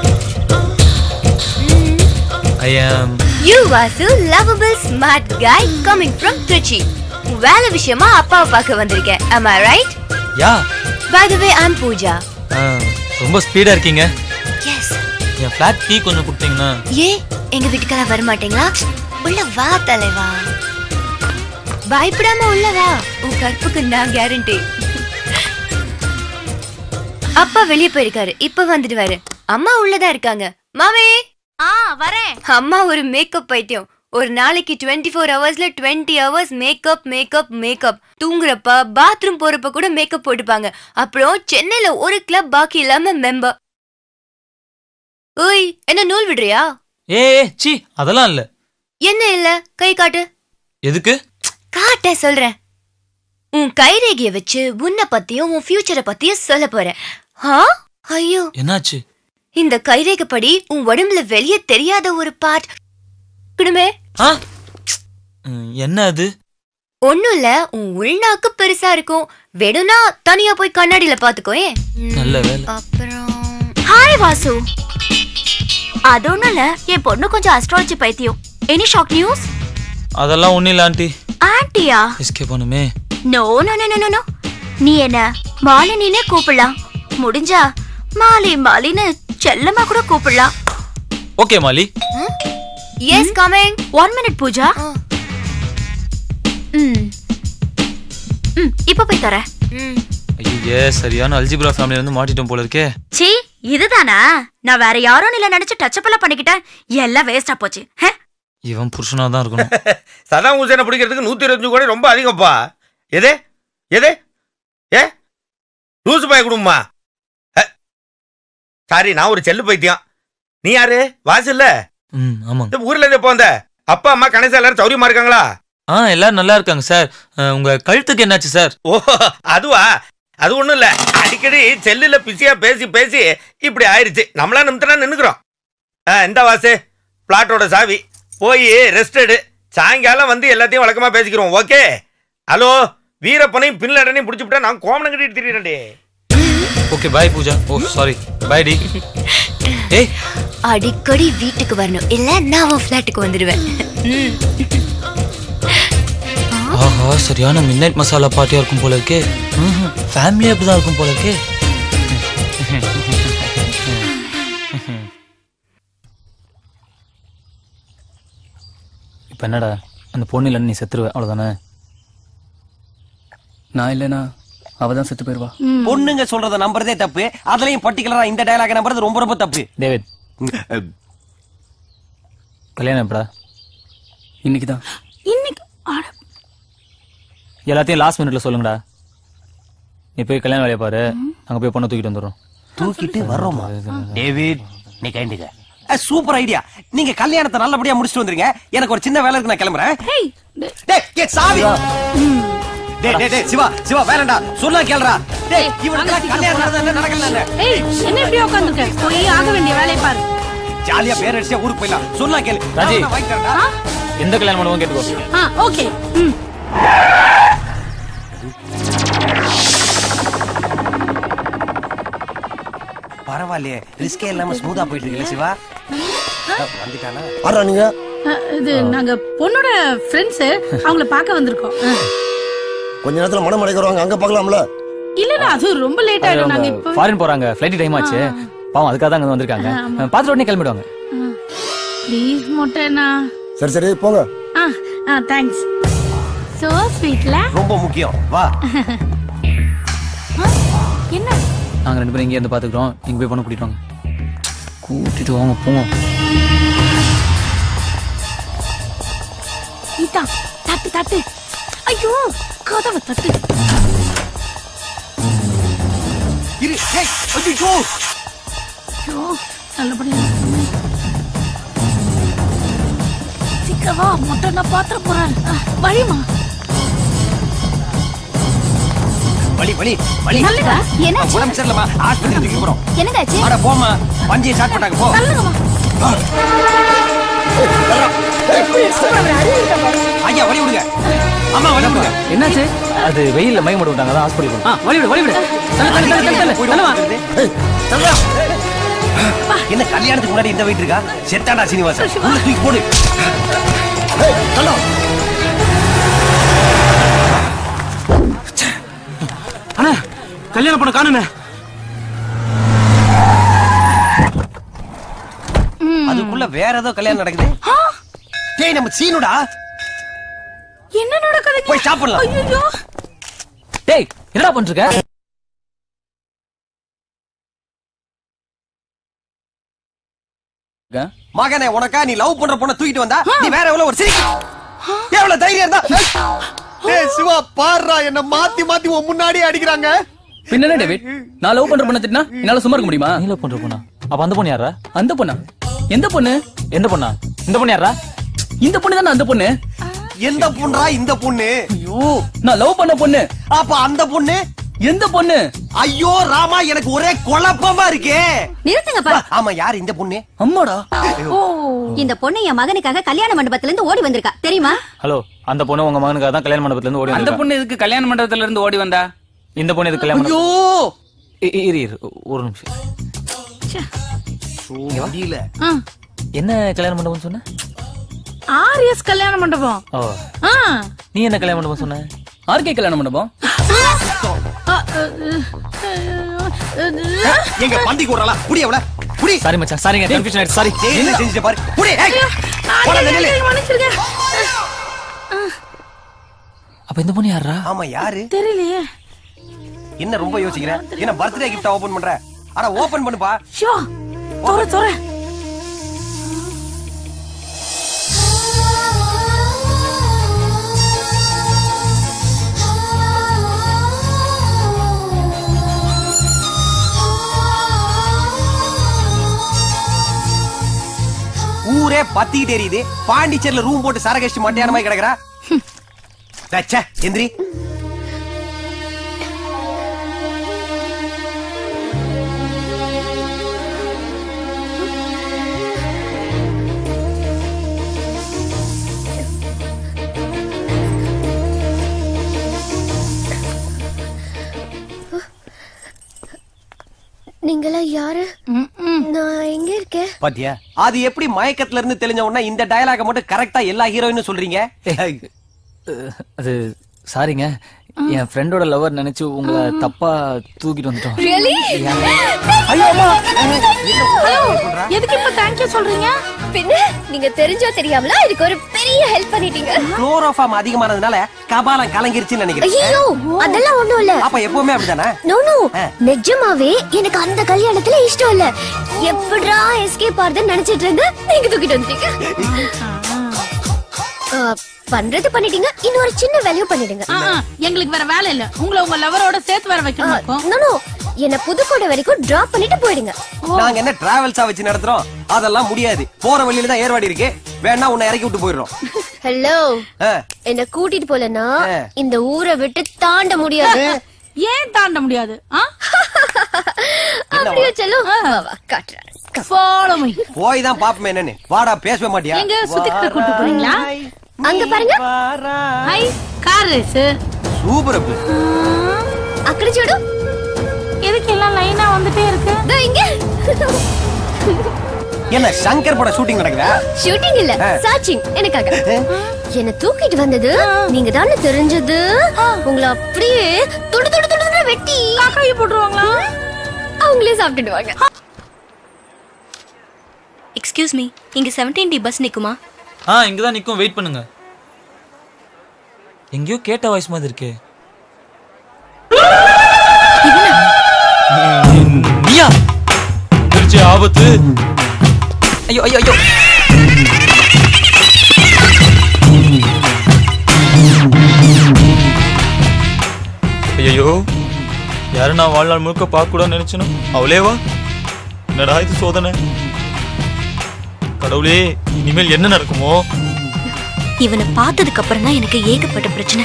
I am You Vasu, lovable smart guy coming from Trichy. வேலை விஷயமா அப்பாவை பார்க்க வந்திருக்கேன் am I right yeah by the way I'm Pooja ரொம்ப ஸ்பீடா இருக்கீங்க yes என் ஃபிளாட் கீ கொஞ்சம் கொடுத்தீங்கன்னா ஏ எங்க வீட்டுக்கெல்லாம் வர மாட்டீங்களா உள்ள வா தலைவா பயப்படாம உள்ள வா உன் கற்புக்கு நான் கேரண்டி அப்பா வெளியே போயிருக்காரு இப்ப வந்துடுவாரு அம்மா உள்ளதா இருக்காங்க மாமே ஆ வரேன் அம்மா ஒரு மேக்கப் பைத்தியம் ஒரு நாளைக்கு டுவெண்ட்டி ஃபோர் ஹவர்ஸ்ல twenty hours makeup makeup makeup தூங்குறப்ப பாத்ரூம் போறப்ப கூட மேக்கப் போட்டுப்பாங்க அப்புறம் சென்னையில ஒரு கிளப் பாக்கி இல்லாம மெம்பர் ஓய் என்ன நூல் விடுறியா ஏ ஏ, சீ அதெல்லாம் இல்ல என்ன இல்ல கை காட்டு எதுக்கு காட்ட சொல்றேன் உன் கைரேகைய வச்சு உன்னை பத்தியும் உன் ஃபியூச்சரை பத்தியும் சொல்ல போறேன் ஆ ஐயோ என்னாச்சு இந்த கைரேகைப்படி உன் உடம்புல வெளியே தெரியாத ஒரு பார்ட் குடுமே ஆ ம், என்ன அது ஒண்ணும் இல்ல உன் உள்நாக்கு பெருசா இருக்கும் வேணும்னா தனியா போய் கண்ணாடியில பாத்துக்கோயே நல்ல வேலை அப்புறம் ஹாய் வாசு அது ஒண்ணும் இல்ல என் பொண்ணு கொஞ்சம் அஸ்ட்ராலஜி பைத்தியம் எனி ஷாக் நியூஸ் அதெல்லாம் ஒண்ணும் இல்ல ஆண்டி ஆண்டியா எஸ்கேப் பண்ணுமே no no no no no நீ என்ன மாலினினே கூப்பிடலாம் முடிஞ்சா மாலி மாலின்னு செல்லமா கூட கூப்பிடலாம் okay Mali yes coming one minute Pooja ம் ம் இப்போ போய் தரேன் ஐயே சரியான அல்ஜிப்ரா ஃபேமிலில இருந்து மாட்டிட்டோம் போல இருக்கே சீ இதுதானா நான் வேற யாரும் இல்ல நினைச்சு டச்சப் எல்லாம் பண்ணிக்கிட்டேன் எல்லாம் வேஸ்டா போச்சு ஹே இவன் புருஷனா தான் இருக்கணும் சதாம் ஹுசேனை பிடிக்கிறதுக்கு நூத்தி இருபத்தஞ்சு கோடி ரொம்ப அதிகம்ப்பா எது எது ஏ லூசு பாய் குடும்பமா சாரி நான் ஒரு செல்லு பைத்தியம் நீ யாரு வாசு இல்ல ம் ஆமா இந்த ஊர்ல இருந்து எப்போ வந்த அப்பா அம்மா கணேசா எல்லாரும் சௌரியமா இருக்காங்களா ஆ எல்லாரும் நல்லா இருக்காங்க சார் அஹ், உங்க கழுத்துக்கு என்னாச்சு சார் ஓ அதுவா அது ஒண்ணும் இல்ல அடிக்கடி செல்லுல பிஸியா பேசி பேசி இப்படி ஆயிருச்சு நம்மளா நிமித்தனா நின்னுக்கிறோம் ஆ, இந்த வாசு பிளாட்டோட சாவி போய் ரெஸ்ட் எடு சாயங்காலம் வந்து எல்லாத்தையும் வழக்கமா பேசிக்கிறோம் ஓகே ஹலோ வீரப்பனையும் பின்லடனையும் பிடிச்சிவிட்டா நான் கோமனம் கட்டிட்டு திரியறேன்டே okay bye Pooja oh sorry bye டி ஏய் அடிக்கடி வீட்டுக்கு வரணும் இல்ல நான் உன் ஃபிளாட்டுக்கு வந்துடுவேன் ம். ஆஹா சரியான மிட் நைட் மசாலா பார்ட்டியா இருக்கும் போல இருக்கே ஃபேமிலி அப்படிதான் இருக்கும் போல இருக்கே இப்போ என்னடா அந்த பொண்ணு இல்லைன்னு நீ செத்துருவ அவ்வளோதானே நான் இல்லைனா அவ தான் செத்து போயிருவா பொண்ணுங்க சொல்றத நம்புறதே தப்பு அதுலயும் பர்டிகுலரா இந்த டயலாக நம்புறது ரொம்ப ரொம்ப தப்பு டேவிட் கல்யாணம் எப்படா இன்னைக்கு தான் இன்னைக்கு எல்லாத்தையும் லாஸ்ட் மினிட்ல சொல்லுங்கடா நீ போய் கல்யாண வேலையை பாரு அங்க போய் பொண்ணை தூக்கிட்டு வந்துடுறோம் தூக்கிட்டு வர்றோமா டேவிட் நீ கைண்டுங்க சூப்பர் ஐடியா நீங்க கல்யாணத்தை நல்லபடியா முடிச்சிட்டு வந்துருங்க எனக்கு ஒரு சின்ன வேலை இருக்கு நான் கிளம்புறேன் டேய் ஏ சாவி டேய் டேய் டேய் சிவா சிவா வேறடா சொன்னா கேளுடா டேய் இவனுக்கு கல்யாணம் நடந்தா நடக்கல ஏய் என்ன இப்படி உட்கார்ந்துருக்க போய் ஆக வேண்டிய வேலையை பாரு ஜாலியா பேர் அடிச்சா ஊருக்கு போயிடலாம் சொன்னா கேளு ராஜி. நான் வாங்கி தரேன்டா. எந்த கல்யாணம் பண்ணுவோம் கேட்டுக்கோ ஆ ஓகே ம் பரவாயில்லையே ரிஸ்கே இல்லாம ஸ்மூதா போயிட்டு இருக்குல்ல சிவா வந்துட்டானா வர்றா நீங்க அ, இது நாங்க பொண்ணோட ஃப்ரெண்ட்ஸ் அவங்கள பார்க்க வந்திருக்கோம் அ. கொஞ்ச நேரத்துல மனம் அடைக்கிறவங்க அங்க பார்க்கலாம்ல இல்ல அது ரொம்ப லேட் ஆயிடும் நாங்க இப்போ ஃபாரின் போறாங்க ஃப்ளைட் டைம் ஆச்சு பாவம் அதுக்காக தான் அங்க வந்திருக்காங்க ஆமா. பார்த்துட்டு உடனே கிளம்பிடுவாங்க ப்ளீஸ் மொட்டைனா சரி சரி போங்க ஆ ஆ தேங்க்ஸ் சோ ஸ்வீட்ல ரொம்ப முக்கியம் வா என்ன நாங்க ரெண்டு பேரும் இங்கே இருந்து பாத்துக்கிறோம் இங்க போய் பொண்ணு கூட்டிட்டு வாங்க கூட்டிட்டு வாங்க போங்க இதா தட்டு தட்டு ஐயோ கதவை தட்டு இரு ஏய் ஐயோ ஐயோ நல்லபடியா இருக்கணுமே. சீக்கிரம் வா மொட்டை நான் பாத்திர போறேன் ஆ, வழிமா வலி வலி வலி நல்லதா? என்னாச்சு? உடம்பு சரியில்லமா ஆஸ்பத்திரி தூக்கி போறோம் என்னதாச்சு அட போமா வண்டியை ஸ்டார்ட் பண்ணாங்க போ ஐயா வழி விடுங்க அம்மா வழி விடுங்க என்னாச்சு அது வெயில்ல மயக்க மட்டும் விட்டாங்க அதான் ஹாஸ்பிட்டல் போகணும் வழி விடு வழி விடு என்ன கல்யாணத்துக்கு முன்னாடி இந்த வெயிட் இருக்கா செத்தாடா சீனிவாசன் உள்ள தூக்கி போடு அண்ணா கல்யாணம் பண்ண காணுமே அதுக்குள்ள வேற ஏதோ கல்யாணம் நடக்குது டேய் நம்ம சீனுடா என்ன நடக்குதுங்க போய் சாப்பிடலாம். ஐயோ டேய் என்னடா பண்ணிட்டு இருக்க மகனே உனக்கா நீ லவ் பண்ற பொண்ண தூக்கிட்டு வந்தா நீ வேற எவ்வளவு ஒரு சிரி எவ்வளவு தைரியம் இருந்தா டேய் சிவா பாருடா என்ன மாத்தி மாத்தி உன் முன்னாடியே அடிக்கிறாங்க பின்ன டேவிட் நான் லவ் பண்ற பொண்ணு திட்டினா என்னால சும்மா இருக்க முடியுமா நீ லவ் பண்ற பொண்ணா அப்ப அந்த பொண்ணு யாரா அந்த பொண்ணா எந்த பொண்ணு எந்த பொண்ணா இந்த பொண்ணு யாரா இந்த பொண்ணு தானே அந்த பொண்ணு எந்த பொண்ணா இந்த பொண்ணு ஐயோ நான் லவ் பண்ண பொண்ணு அப்ப அந்த பொண்ணு எந்த பொண்ணு ஐயோ ராமா எனக்கு ஒரே குழப்பமா இருக்கே நிறுத்துங்கப்பா ஆமா யார் இந்த பொண்ணு அம்மாடா ஓ இந்த பொண்ணு என் மகனுக்காக கல்யாண மண்டபத்துல இருந்து ஓடி வந்திருக்கா தெரியுமா ஹலோ அந்த பொண்ணு உங்க மகனுக்காக தான் கல்யாண மண்டபத்துல இருந்து ஓடி அந்த வந்திருக்கா. பொண்ணு எதுக்கு கல்யாண மண்டபத்துல இருந்து ஓடி வந்தா இந்த பொண்ணு எதுக்கு கல்யாணம் ஐயோ இ- இ- இரு இரு ஒரு நிமிஷம் இங்க வா. முடியல என்ன கல்யாண மண்டபம் சொன்ன ஆர்எஸ் கல்யாண மண்டபம் ஓ ஆ நீ என்ன கல்யாணம் பண்ண சொன்ன ஆர்கே கல்யாணம் மண்டபம் அ, அ, அ, எங்க பந்தி கூடலா புடி அவள புடி சாரி மச்சான் சாரிங்க கன்ஃபியூஷன் ஆயிடுச்சு சாரி என்ன செஞ்சுட்டு பாரு புடி ஏய், ஆ, போடா, இல்ல, நில்லு. இல்ல, மன்னிச்சிருங்க. அப்ப இந்த பொண்ணு யாரா ஆமா யாரு தெரியலையே என்ன ரொம்ப யோசிக்கிற என்ன பர்த்டே கிஃப்ட் ஓபன் பண்ற அட ஓபன் பண்ணுப்பா சிவா தொற தொற ஊரே பத்திக்கிட்டு எரியுது பாண்டிச்சேரியில ரூம் போட்டு சரகஷ்டி மட்டையான மாதிரி கிடக்குறா ச்சே, எந்திரி நீங்களா யாரு நான் எங்க இருக்கேன் பாத்தியா அது எப்படி மயக்கத்துல இருந்து தெரிஞ்ச உடனே இந்த டயலாக மட்டும் கரெக்டா எல்லா ஹீரோயினும் சொல்றீங்க அது சாரிங்க என் ஃப்ரெண்டோட லவர் நினைச்சு உங்களை தப்பா தூக்கிட்டு வந்துட்டோம் Really? ஹலோ எதுக்கு இப்ப தேங்க்யூ சொல்றீங்க பின்ன நீங்க தெரிஞ்சோ தெரியாமலா எனக்கு ஒரு பெரிய ஹெல்ப் பண்ணிட்டீங்க குளோரோஃபார்ம் அதிகமானதுனால கபாலம் கலங்கிருச்சுன்னு நினைக்கிறேன் ஐயோ அதெல்லாம் ஒண்ணும் இல்ல அப்ப எப்பவுமே அப்படிதானே நோ நோ நிஜமாவே எனக்கு அந்த கல்யாணத்துல இஷ்டம் இல்ல எப்படிடா எஸ்கேப் ஆறுதுன்னு நினைச்சிட்டு இருந்தேன் நீங்க தூக்கிட்டு வந்துட்டீங்க ஆ, பண்றது பண்ணிட்டீங்க இன்னொரு சின்ன வேலையும் பண்ணிடுங்க ஆ, ஆ, எங்களுக்கு வேற வேலை இல்ல உங்களை உங்க லவரோட சேர்த்து வேற வைக்கணும் இப்போ. நோ நோ என்ன புதுக்கோட்டை வரைக்கும் டிராப் பண்ணிட்டு போயிடுங்க நாங்க என்ன டிராவல்ஸா வச்சு நடத்துறோம் அதெல்லாம் முடியாது போற வழியில தான் ஏர்வாடி இருக்கு வேணா உன்னை இறக்கி விட்டு போயிடுறோம் ஹலோ ஆ. என்ன கூட்டிட்டு போலனா ஆ. இந்த ஊரை விட்டு தாண்ட முடியாது ஏன் தாண்ட முடியாது ஆ? அப்படியே செல்லு வா, வா, காட்டுறேன் Follow me. போய் தான் பாப்போமே என்னன்னு வாடா பேசவே மாட்டியா எங்க சுத்திக்கிட்டு கூட்டு போறீங்களா அங்க பாருங்க ஹை கார் ரேஸ் சூப்பர் அப்பு అక్కడ చూడు எதுக்கு எல்லாம் லைனா வந்துட்டே இருக்கு దో இங்க என்ன சங்கர் பட ஷூட்டிங் நடக்குதா ஷூட்டிங் இல்ல ஆ. சர்ச்சிங் எனக்காக என்ன தூக்கிட்டு வந்தது நீங்க தானே தெரிஞ்சது உங்களை அப்படியே துடு துடு துடு வெட்டி காக்காயி போட்டுருவாங்களா அவங்களே சாப்பிட்டுடுவாங்க எக்ஸ்கியூஸ் மீ இங்க 17 டி பஸ் நிக்குமா ஆ இங்க தான் நிக்கும் வெயிட் பண்ணுங்க எங்கேயோ கேட்ட வாய்ஸ் மாதிரி இருக்கே நீயா திருச்சி ஆபத்து ஐயோ ஐயோ ஐயோ ஐயோ யாரு நான் வாழ்நாள் முழுக்க பார்க்க கூட நினைச்சனும் அவளேவா என்னடா இது சோதனை கடவுளே இனிமேல் என்ன நடக்குமோ இவனை பார்த்ததுக்கு அப்புறம் தான் எனக்கு ஏகப்பட்ட பிரச்சனை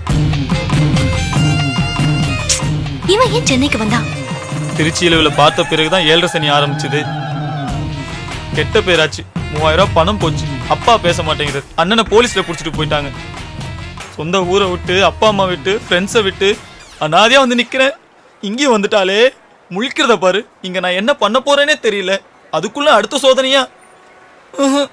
இவன் ஏன் சென்னைக்கு வந்தான் திருச்சியில இவளை பார்த்த பிறகுதான் ஏழரை சனி ஆரம்பிச்சது கெட்ட பேராச்சு மூவாயிரம் ரூபாய் பணம் போச்சு அப்பா பேச மாட்டேங்கிறார் அண்ணனை போலீஸ்ல புடிச்சிட்டு போயிட்டாங்க சொந்த ஊரை விட்டு அப்பா அம்மா விட்டு ஃப்ரெண்ட்ஸை விட்டு அனாதையா வந்து நிக்கிறேன் இங்கேயும் வந்துட்டாலே முழிக்கிறத பாரு இங்க நான் என்ன பண்ண போறேனே தெரியல அதுக்குள்ள அடுத்த சோதனையா உஹும்.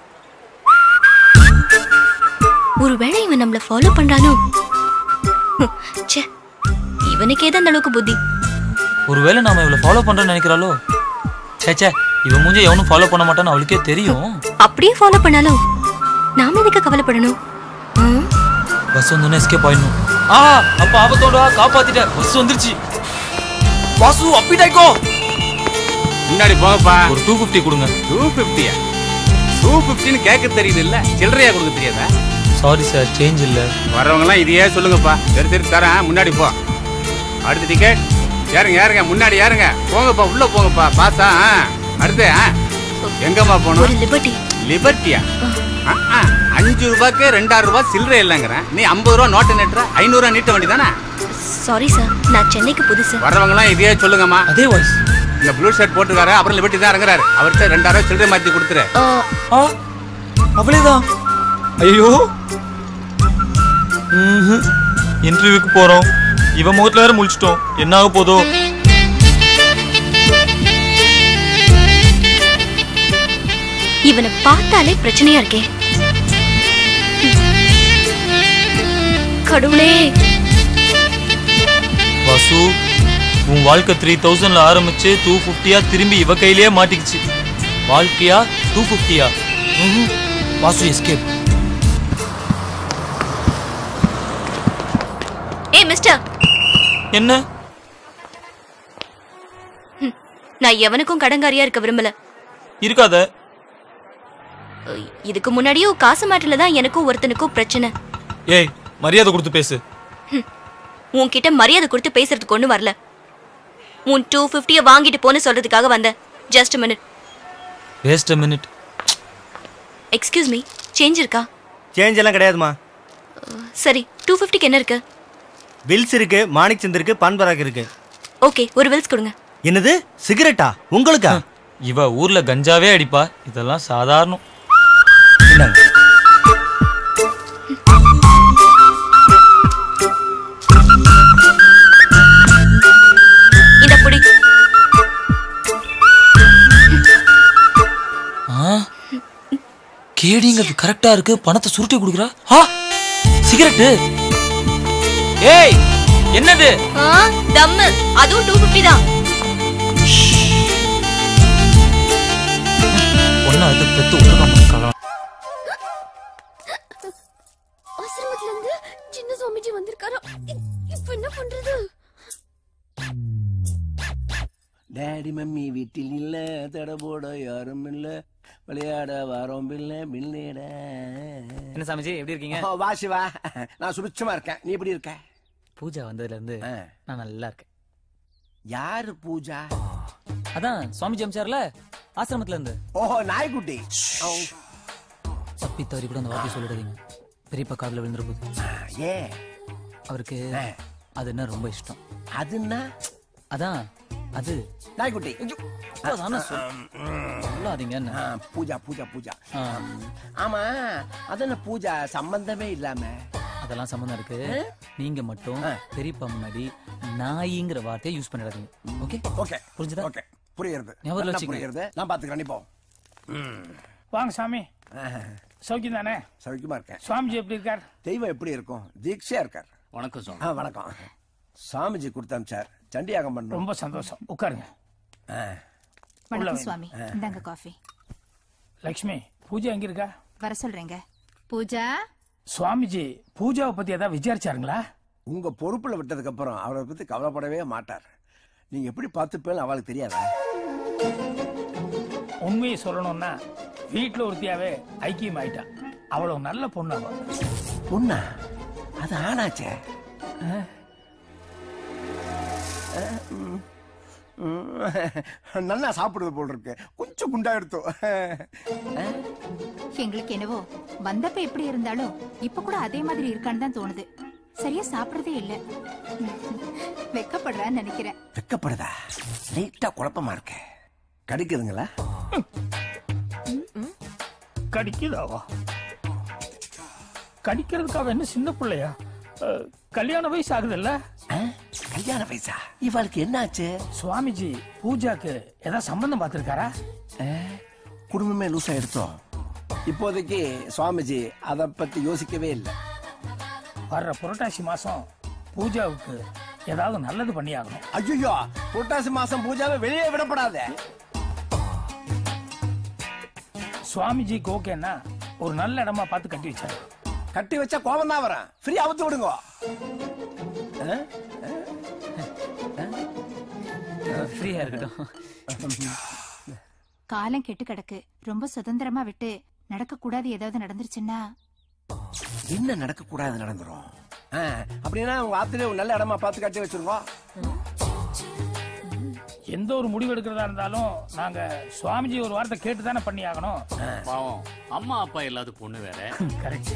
ஒருவேளை இவன் நம்மள ஃபாலோ பண்றானோ ஹம், ச்சே இவனுக்கு ஏதோ அந்த அளவுக்கு புத்தி ஒருவேளை நாம இவளை ஃபாலோ பண்றோம்னு நினைக்கிறாளோ ச்சே ச்சே இவன் மூஞ்ச எவனும் ஃபாலோ பண்ண மாட்டான்னு அவளுக்கே தெரியும் அப்படியே ஃபாலோ பண்ணாலும் நாம எதுக்கு கவலைப்படணும் ம்? பஸ் வந்தோடனே எஸ்கேப் ஆயிடணும் ஆ அப்ப ஆபத்தோட காப்பாத்திட்ட பஸ் வந்துருச்சு வாசு அப்பிடாய்க்கோ முன்னாடி போங்கப்பா ஒரு டூ ஃபிஃப்டி கொடுங்க டூ பிப்டியா டூ பிப்டின்னு கேட்க தெரியுது இல்ல சில்லறையா கொடுக்க தெரியாதா சாரி சார் சேஞ்ச் இல்ல வரவங்க எல்லாம் இதையே சொல்லுங்கப்பா சரி சரி தரேன் முன்னாடி போ அடுத்த டிக்கெட் யாருங்க யாருங்க முன்னாடி யாருங்க போங்கப்பா உள்ள போங்கப்பா பாசா ஆ. அடுத்து ஆ. எங்கம்மா ஒரு போகணும் லிபர்ட்டி லிபர்ட்டியா ஆ, ஆ. அஞ்சு ரூபாய்க்கு ரெண்டாயிரம் ரூபாய் சில்லறை இல்லைங்கிறேன் நீ ஐம்பது ரூபா நோட்டு நெட்டுற ஐநூறு ரூபா நீட்ட வேண்டியதானே சாரி சார் நான் சென்னைக்கு புதுசு வரவங்க எல்லாம் இதையே சொல்லுங்கம்மா அதே வாய்ஸ் இந்த ப்ளூ ஷர்ட் போட்டுக்காரு அப்புறம் லிபர்ட்டி தான் இறங்குறாரு அவர்கிட்ட ரெண்டாயிரம் சில்லறை மாத்தி கொடுத்துரு ஆ அவளேதான் ஐயோ இன்டர்வியூக்கு போறோம் இவன் முகத்துல வேற முழிச்சிட்டோம் என்ன ஆக போதோ இவனை பார்த்தாலே பிரச்சனையா இருக்கே கடவுளே வாசு உன் வாழ்க்கை த்ரீ தௌசண்ட்ல ஆரம்பிச்சு டூ ஃபிஃப்டியா திரும்பி இவ கையிலேயே மாட்டிக்கிச்சு வாழ்க்கையா டூ ஃபிஃப்டியா வாசு எஸ்கேப் ஏய் மிஸ்டர் என்ன நான் எவனுக்கும் கடங்காரியா இருக்க விரும்பல இருக்காத அஹ், இதுக்கு முன்னாடியும் காசு மாட்டில தான் எனக்கும் ஒருத்தனுக்கும் பிரச்சனை ஏய் மரியாதை கொடுத்து பேசு உன்கிட்ட மரியாதை கொடுத்து பேசுறதுக்கு ஒண்ணு வரல உன் டூ ஃபிஃப்டிய வாங்கிட்டு போன்னு சொல்றதுக்காக வந்தேன் just minute waste minute excuse me change இருக்கா சேஞ்ச் எல்லாம் கிடையாதுமா சரி டூ ஃபிஃப்டிக்கு என்ன இருக்கு வில்ஸ் இருக்கு மாணிக் சந்த் இருக்கு பான் பராக் இருக்கு ஓகே ஒரு வில்ஸ் கொடுங்க என்னது சிகரெட்டா உங்களுக்கா இவ ஊர்ல கஞ்சாவே அடிப்பா இதெல்லாம் சாதாரணம் இந்த புடி ஆ கேடிங்கிறது கரெக்டா இருக்கு பணத்தை சுருட்டி கொடுக்குறா ஆ சிகரெட்டு ஏய் என்னது ஆ தம்மு அதுவும் டூ ஃபிஃப்டி தான் ஒன்னு அது பெத்து விட்டுருக்கான் ஆசிரமத்துல இருந்து சின்ன சுவாமிஜி வந்திருக்காரா இ- இப்ப என்ன பண்றது டேடி மம்மி வீட்டில் இல்ல தட போட யாரும் இல்ல விளையாட வரோம் பிள்ளை பிள்ளைட என்ன சாமிஜி எப்படி இருக்கீங்க வா சிவா நான் சுபிச்சமா இருக்கேன் நீ எப்படி இருக்க பூஜா வந்ததுல இருந்து நான் நல்லா இருக்கேன் யாரு பூஜா அதான் சுவாமிஜி அமிச்சார்ல ஆசிரமத்துல இருந்து ஓஹோ நாய்க்குட்டி தப்பி தவறி கூட அந்த வார்த்தை சொல்லிடாதீங்க பெரியப்பா காதுல விழுந்துற போது ஏ அவருக்கு அது என்ன ரொம்ப இஷ்டம் அதுன்னா அதான் அது நாய்க்குட்டி அதானே சொல்- சொல்லாதீங்க என்ன. ஆ, பூஜா பூஜா பூஜா ஆ. ஆமா அது என்ன பூஜா சம்பந்தமே இல்லாம அதெல்லாம் சம்மந்தம் இருக்கு நீங்க மட்டும் பெரியப்பா முன்னாடி நாயிங்கிற வார்த்தையை யூஸ் பண்ணிடாதீங்க ஓகே ஓகே புரிஞ்சுதா ஓகே புரியுறது ஞாபகம் நல்லா வச்சுக்கங்க. புரியுறது நான் பாத்துக்கிறேன் நீ போ வாங்க சாமி சௌக்கியம் தானே சௌக்கியமா இருக்கேன் சுவாமிஜி எப்படி இருக்கார் தெய்வம் எப்படி இருக்கும் தீட்சையா இருக்கார் வணக்கம் சுவாமி. ஆ, வணக்கம் சாமிஜி கொடுத்தாம் சார் சண்டியாகம் பண்ணோம் ரொம்ப சந்தோஷம் உட்காருங்க உள்ள வணக்கம் வாங்க. சுவாமி இந்தாங்க காஃபி லக்ஷ்மி பூஜா எங்க இருக்கா வர சொல்றேங்க பூஜா சுவாமிஜி பூஜாவை பத்தி ஏதாவது விசாரிச்சாருங்களா உங்க பொறுப்புல விட்டதுக்கு அப்புறம் அவரை பத்தி கவலைப்படவே மாட்டார் நீங்க எப்படி பார்த்துப்பேன்னு அவளுக்கு தெரியாதா உண்மையை சொல்லணும்னா வீட்டுல ஒருத்தியாவே ஐக்கியம் ஆயிட்டா அவ்வளவு நல்ல பொண்ணு அவ பொண்ணா அது ஆனாச்சே நல்லா சாப்பிடுறது போல் இருக்கு கொஞ்சம் குண்டா எடுத்தோம் எங்களுக்கு என்னவோ வந்தப்ப எப்படி இருந்தாலும் இப்ப கூட அதே மாதிரி இருக்கான்னு தான் தோணுது சரியா சாப்பிடுறதே இல்ல வெக்கப்படுறான்னு நினைக்கிறேன் வெக்கப்படுதா லைட்டா குழப்பமா இருக்க கிடைக்குதுங்களா கடிக்குதாவா கடிக்கிறதுக்கு அவ என்ன சின்ன பிள்ளையா அஹ், கல்யாண வயசு ஆகுதுல்ல கல்யாண வயசா இவளுக்கு என்னாச்சு சுவாமிஜி பூஜாக்கு ஏதாவது சம்பந்தம் பார்த்திருக்காரா குடும்பமே லூசா எடுத்தோம் இப்போதைக்கு சுவாமிஜி அத பத்தி யோசிக்கவே இல்லை வர்ற புரட்டாசி மாசம் பூஜாவுக்கு ஏதாவது நல்லது பண்ணி ஆகணும் ஐயோ புரட்டாசி மாசம் பூஜாவை வெளியே விடப்படாத சுவாமிஜிக்கு ஓகேன்னா ஒரு நல்ல இடமா பார்த்து கட்டி வச்சாரு கட்டி வச்சா கோபம் தான் வரேன் ஃப்ரீ அவுத்து விடுங்க ஃப்ரீயா இருக்கட்டும் காலம் கெட்டு கிடக்கு ரொம்ப சுதந்திரமா விட்டு நடக்க கூடாது ஏதாவது நடந்துருச்சுன்னா என்ன நடக்க கூடாது நடந்துரும் ஆ, அப்படின்னா உங்க ஆத்துல ஒரு நல்ல இடமா பார்த்து கட்டி வச்சிருங்க எந்த ஒரு முடிவு எடுக்கிறதா இருந்தாலும் நாங்க சுவாமிஜி ஒரு வார்த்தை கேட்டு தானே பண்ணி ஆகணும் பாவம் அம்மா அப்பா இல்லாத பொண்ணு வேற கரெக்ட்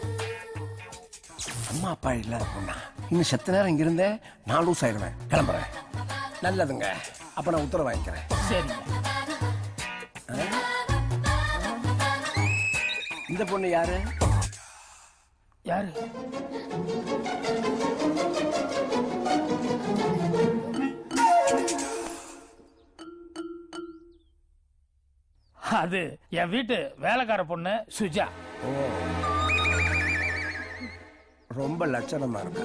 அம்மா அப்பா இல்லாத பொண்ணா இன்னும் செத்த நேரம் இங்க இருந்தே நான் லூஸ் ஆயிடுவேன் கிளம்புறேன் நல்லதுங்க அப்ப நான் உத்தரவு வாங்கிக்கிறேன் சரிங்க இந்த பொண்ணு யாரு யாரு அது என் வீட்டு வேலைக்கார பொண்ணு சுஜா ரொம்ப லட்சணமா இருக்கு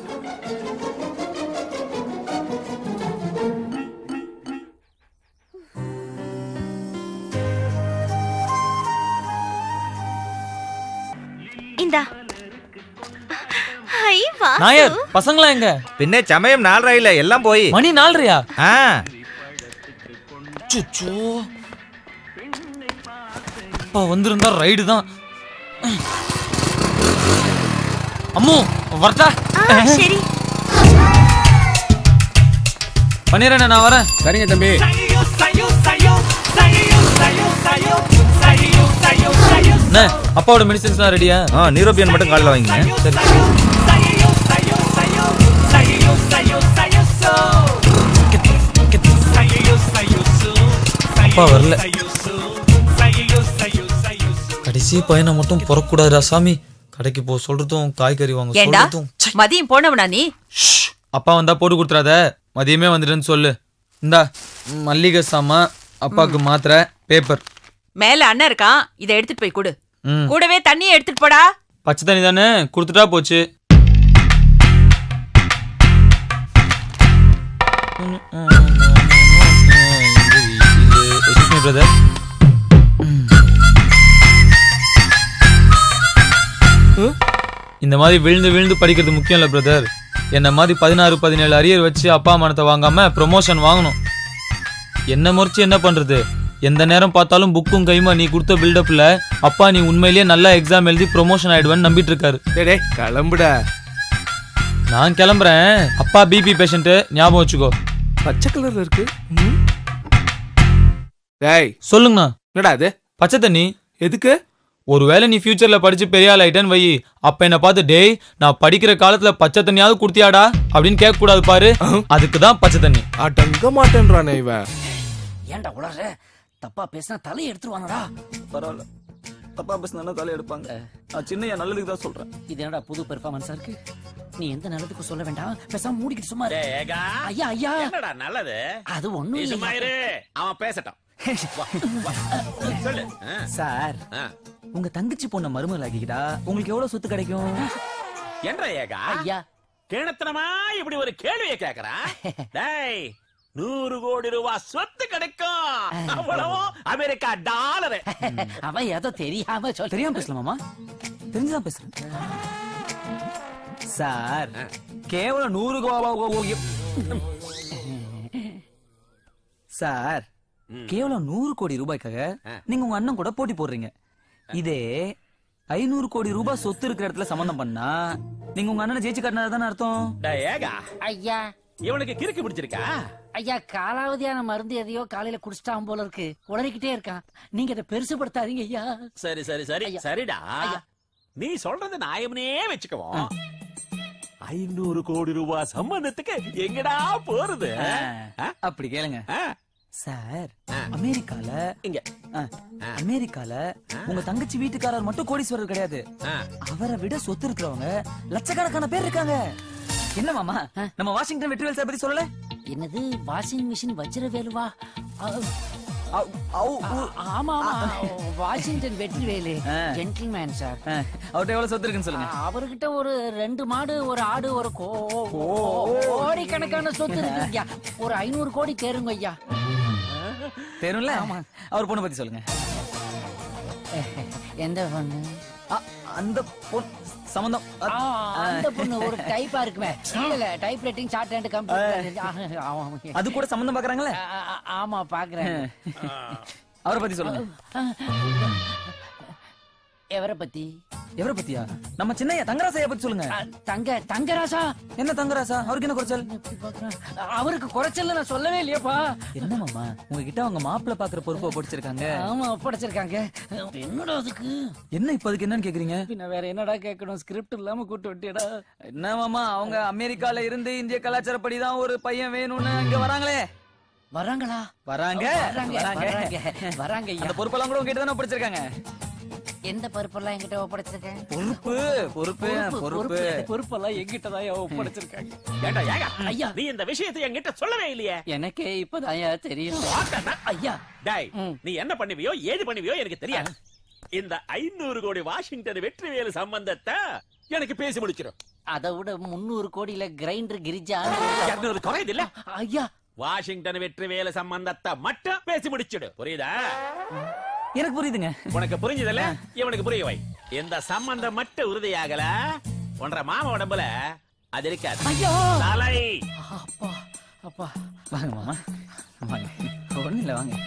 இந்தா ஐ வா நாயர் பசங்களா எங்க பின்ன சமயம் நாலரை இல்ல எல்லாம் போய் மணி நாலரையா ஆ சுச்சோ அப்பா வந்திருந்தா ரைடு தான் அம்மு வரட்டா சரி பண்ணிடுறேன் நான் வரேன் சரிங்க தம்பி அண்ணே அப்பாவோட மெடிசன்ஸ்லாம் ரெடியா ஆ நியூரோபியன் மட்டும் காலைல வாங்கிங்க சரி அப்பா வரல கடைசி பையனை மட்டும் புறக்கூடாதுடா சாமி கடைக்கு போ சொல்றதும் காய்கறி வாங்க ஏண்டா சொல்றதும் மதியம் போனவனா நீ அப்பா வந்தா போட்டு கொடுத்துறாத மதியமே வந்துடுன்னு சொல்லு இந்தா மல்லிகை சாமான் அப்பாவுக்கு மாத்திரை பேப்பர் மேல அண்ணன் இருக்கான் இதை எடுத்துட்டு போய் கொடு ம் கூடவே தண்ணியை எடுத்துட்டு போடா பச்சை தண்ணி தானே கொடுத்துட்டா போச்சு பிரதர் இந்த மாதிரி விழுந்து விழுந்து படிக்கிறது முக்கியம் இல்ல பிரதர் என்ன மாதிரி பதினாறு பதினேழு அரியர் வச்சு அப்பா மனத்தை வாங்காம ப்ரொமோஷன் வாங்கணும் என்ன முறைச்சு என்ன பண்றது எந்த நேரம் பார்த்தாலும் புக்கும் கைமா நீ கொடுத்த பில்டப்ல அப்பா நீ உண்மையிலேயே நல்லா எக்ஸாம் எழுதி ப்ரொமோஷன் ஆயிடுவேன்னு நம்பிட்டு இருக்காரு டேய் கிளம்புடா நான் கிளம்புறேன் அப்பா பிபி பேஷண்ட் ஞாபகம் வச்சுக்கோ பச்சை கலர்ல இருக்கு டேய் சொல்லுங்கண்ணா என்னடா அது பச்சை தண்ணி எதுக்கு ஒருவேளை நீ ஃபியூச்சர்ல படிச்சு பெரிய ஆள் ஆயிட்டேன்னு வை அப்ப என்ன பார்த்து டேய் நான் படிக்கிற காலத்துல பச்சை தண்ணியாவது குடுத்தியாடா அப்படின்னு கேட்க கூடாது பாரு அதுக்கு தான் பச்சை தண்ணி அடங்க மாட்டேன்றானே இவன் ஏன்டா உளற தப்பா பேசினா தலையை எடுத்துருவானடா பரவாயில்ல தப்பா பேசினா தலை எடுப்பாங்க நான் சின்ன நல்லதுக்கு தான் சொல்றேன் இது என்னடா புது பெர்ஃபார்மன்ஸா இருக்கு நீ எந்த நல்லதுக்கும் சொல்ல வேண்டாம் பேசாம மூடிக்கிட்டு சும்மா இரு. ஐயா ஐயா என்னடா நல்லது அது ஒண்ணும் நீ இல்லையா. சும்மா இரு அவன் பேசட்டும் வா, வா. சொல்லு ஆ. சார் ஆ. உங்க தங்கச்சி பொண்ண மருமகள் ஆக்கிக்கிட்டா உங்களுக்கு எவ்வளவு சொத்து கிடைக்கும் என்ன ஏகா ஐயா கிணத்தனமா இப்படி ஒரு கேள்வியை கேக்குறான் டேய் நூறு கோடி ரூபாய் சொத்து கிடைக்கும் அவ்வளவும் அமெரிக்கா டாலரு அவன் ஏதோ தெரியாம சொல்ல தெரியாம பேசலாமாமா தெரிஞ்சுதான் பேசுறேன் சார் கேவலம் நூறு சார் கேவலம் நூறு கோடி ரூபாய்க்காக நீங்க உங்க அண்ணன் கூட போட்டி போடுறீங்க இதே ஐநூறு கோடி ரூபாய் சொத்து இருக்கிற இடத்துல சம்பந்தம் பண்ணா நீங்க உங்க அண்ணனை ஜெயிச்சு காட்டினது தானே அர்த்தம் டேய் ஏகா ஐயா இவனுக்கு கிறுக்கு பிடிச்சிருக்கா ஐயா காலாவதியான மருந்து எதையோ காலையில குடிச்சிட்டான் போல இருக்கு உளறிக்கிட்டே இருக்கான் நீங்க அதை பெருசுபடுத்தாதீங்க ஐயா சரி சரி சரி ஐயா. சரிடா ஐயா. நீ சொல்றது நியாயம்னே வச்சுக்குவோம் ஐநூறு கோடி ரூபாய் சம்பந்தத்துக்கு எங்கடா போறது ஆ? அப்படி கேளுங்க ஆ. சார் அமெரிக்கால இங்க ஆ, அமெரிக்கால உங்க தங்கச்சி வீட்டுக்காரர் மட்டும் கோடீஸ்வரர் கிடையாது அவரை விட சொத்து இருக்கிறவங்க லட்சக்கணக்கான பேர் இருக்காங்க என்ன மாமா நம்ம வாஷிங்டன் வெற்றிவேல் சார் பத்தி சொல்லல என்னது வாஷிங் மிஷின் வச்சிர வேலுவா அ- அவ்- அவ்- ஆ- ஆமா ஆமா வாஷிங்டன் வெற்றிவேலு ஆ. ஜென்டில்மேன் சார் ஆ, அவர்ட்ட எவ்வளவு சொத்து இருக்குன்னு சொல்லுங்க அவர்கிட்ட ஒரு ரெண்டு மாடு ஒரு ஆடு ஒரு கோ கோடி கணக்கான சொத்து இருக்கு ஐயா ஒரு ஐநூறு கோடி தேருங்க ஐயா தெரியும்ல அவர் பொண்ணு பத்தி சொல்லுங்க எந்த பொண்ணு ஆ, அந்த பொண்ணு சம்பந்தம் அ- ஆ, அந்த பொண்ணு ஒரு டைப்பா இருக்குமே இல்ல typewriting shorthand computer அது கூட சம்பந்தம் பாக்குறாங்களே ஆமா பாக்குறேன் அவரை பத்தி சொல்லுங்க எவரை பத்தி எவரை பத்தியா நம்ம சின்னையா தங்கராசையா பத்தி சொல்லுங்க தங்க தங்கராசா என்ன தங்கராசா அவருக்கு என்ன குறைச்சல் அவருக்கு குறைச்சல் நான் சொல்லவே இல்லையப்பா என்ன மாமா உங்ககிட்ட அவங்க மாப்பிள்ள பாக்குற பொறுப்பை படிச்சிருக்காங்க ஆமா ஒப்படைச்சிருக்காங்க என்னடா அதுக்கு என்ன இப்ப அதுக்கு என்னன்னு கேக்குறீங்க பின்ன வேற என்னடா கேட்கணும் ஸ்கிரிப்ட் இல்லாம கூட்டு விட்டியடா என்ன மாமா அவங்க அமெரிக்கால இருந்து இந்திய கலாச்சாரப்படி தான் ஒரு பையன் வேணும்னு இங்க வராங்களே வராங்களா வராங்க வராங்க வராங்க வராங்க ஐயா. அந்த பொறுப்பெல்லாம் கூட உங்ககிட்ட தானே படிச்சிருக்காங்க எந்த பருப்பெல்லாம் என்கிட்ட ஒப்படைச்சிருக்கேன் பொறுப்பு பொறுப்பு பொறுப்பு பொறுப்பெல்லாம் என்கிட்ட தான் ஒப்படைச்சிருக்காங்க ஏண்டா ஏகா ஐயா. நீ இந்த விஷயத்தை என்கிட்ட சொல்லவே இல்லையே எனக்கே இப்பதான் தெரியும் ஐயா டேய் நீ என்ன பண்ணுவியோ ஏது பண்ணுவியோ எனக்கு தெரியாது இந்த ஐநூறு கோடி வாஷிங்டன் வெற்றிவேலு சம்பந்தத்தை எனக்கு பேசி முடிச்சிடும் அதை விட முன்னூறு கோடியில கிரைண்டர் கிரிஜா இருநூறு குறையுது இல்ல ஐயா வாஷிங்டன் வெற்றி வேலை சம்பந்தத்தை மட்டும் பேசி முடிச்சிடு புரியுதா எனக்கு புரியுதுங்க உனக்கு புரிஞ்சதுல இவனுக்கு புரிய வை இந்த சம்பந்தம் மட்டும் உறுதியாகல உன்ற மாமா உடம்புல அது இருக்காது ஐயோ! தலை அப்பா அப்பா வாங்க மாமா வாங்க ஒண்ணு இல்ல வாங்க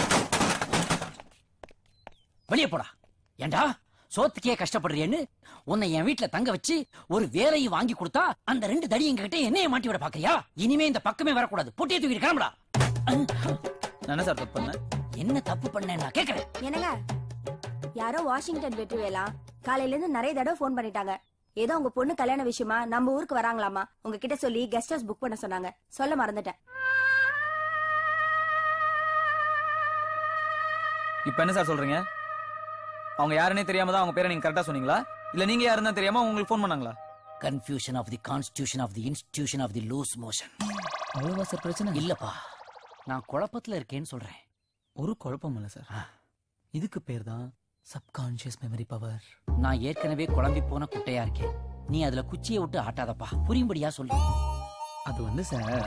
வெளியே போடா ஏண்டா சோத்துக்கே கஷ்டப்படுறியேன்னு உன்னை என் வீட்டுல தங்க வச்சு ஒரு வேலையை வாங்கி கொடுத்தா அந்த ரெண்டு தடி எங்க கிட்ட என்னைய மாட்டி விட பாக்குறியா இனிமே இந்த பக்கமே வரக்கூடாது பொட்டியை தூக்கிட்டு கிளம்புடா என்ன சார் தப்பு பண்ணேன் என்ன தப்பு பண்ணேன் நான் கேக்குறேன் என்னங்க யாரோ வாஷிங்டன் வெற்றி வேலா காலையில இருந்து நிறைய தடவை ஃபோன் பண்ணிட்டாங்க ஏதோ உங்க பொண்ணு கல்யாண விஷயமா நம்ம ஊருக்கு வராங்களாமா உங்ககிட்ட சொல்லி கெஸ்ட் ஹவுஸ் புக் பண்ண சொன்னாங்க சொல்ல மறந்துட்டேன் இப்போ என்ன சார் சொல்றீங்க அவங்க யாருன்னே தெரியாம தான் அவங்க பேரை நீங்க கரெக்டா சொன்னீங்களா இல்ல நீங்க யாருன்னு தான் தெரியாம உங்களுக்கு ஃபோன் பண்ணாங்களா confusion of the constitution of the institution of the loose motion அவ்வளவா சார் பிரச்சனை இல்லப்பா நான் குழப்பத்துல இருக்கேன்னு சொல்றேன் ஒரு குழப்பம் இல்ல சார் இதுக்கு பேர் தான் சப்கான்ஷியஸ் மெமரி பவர் நான் ஏற்கனவே குழம்பி போன குட்டையா இருக்கேன் நீ அதுல குச்சியை விட்டு ஆட்டாதப்பா புரியும்படியா சொல்லு அது வந்து சார்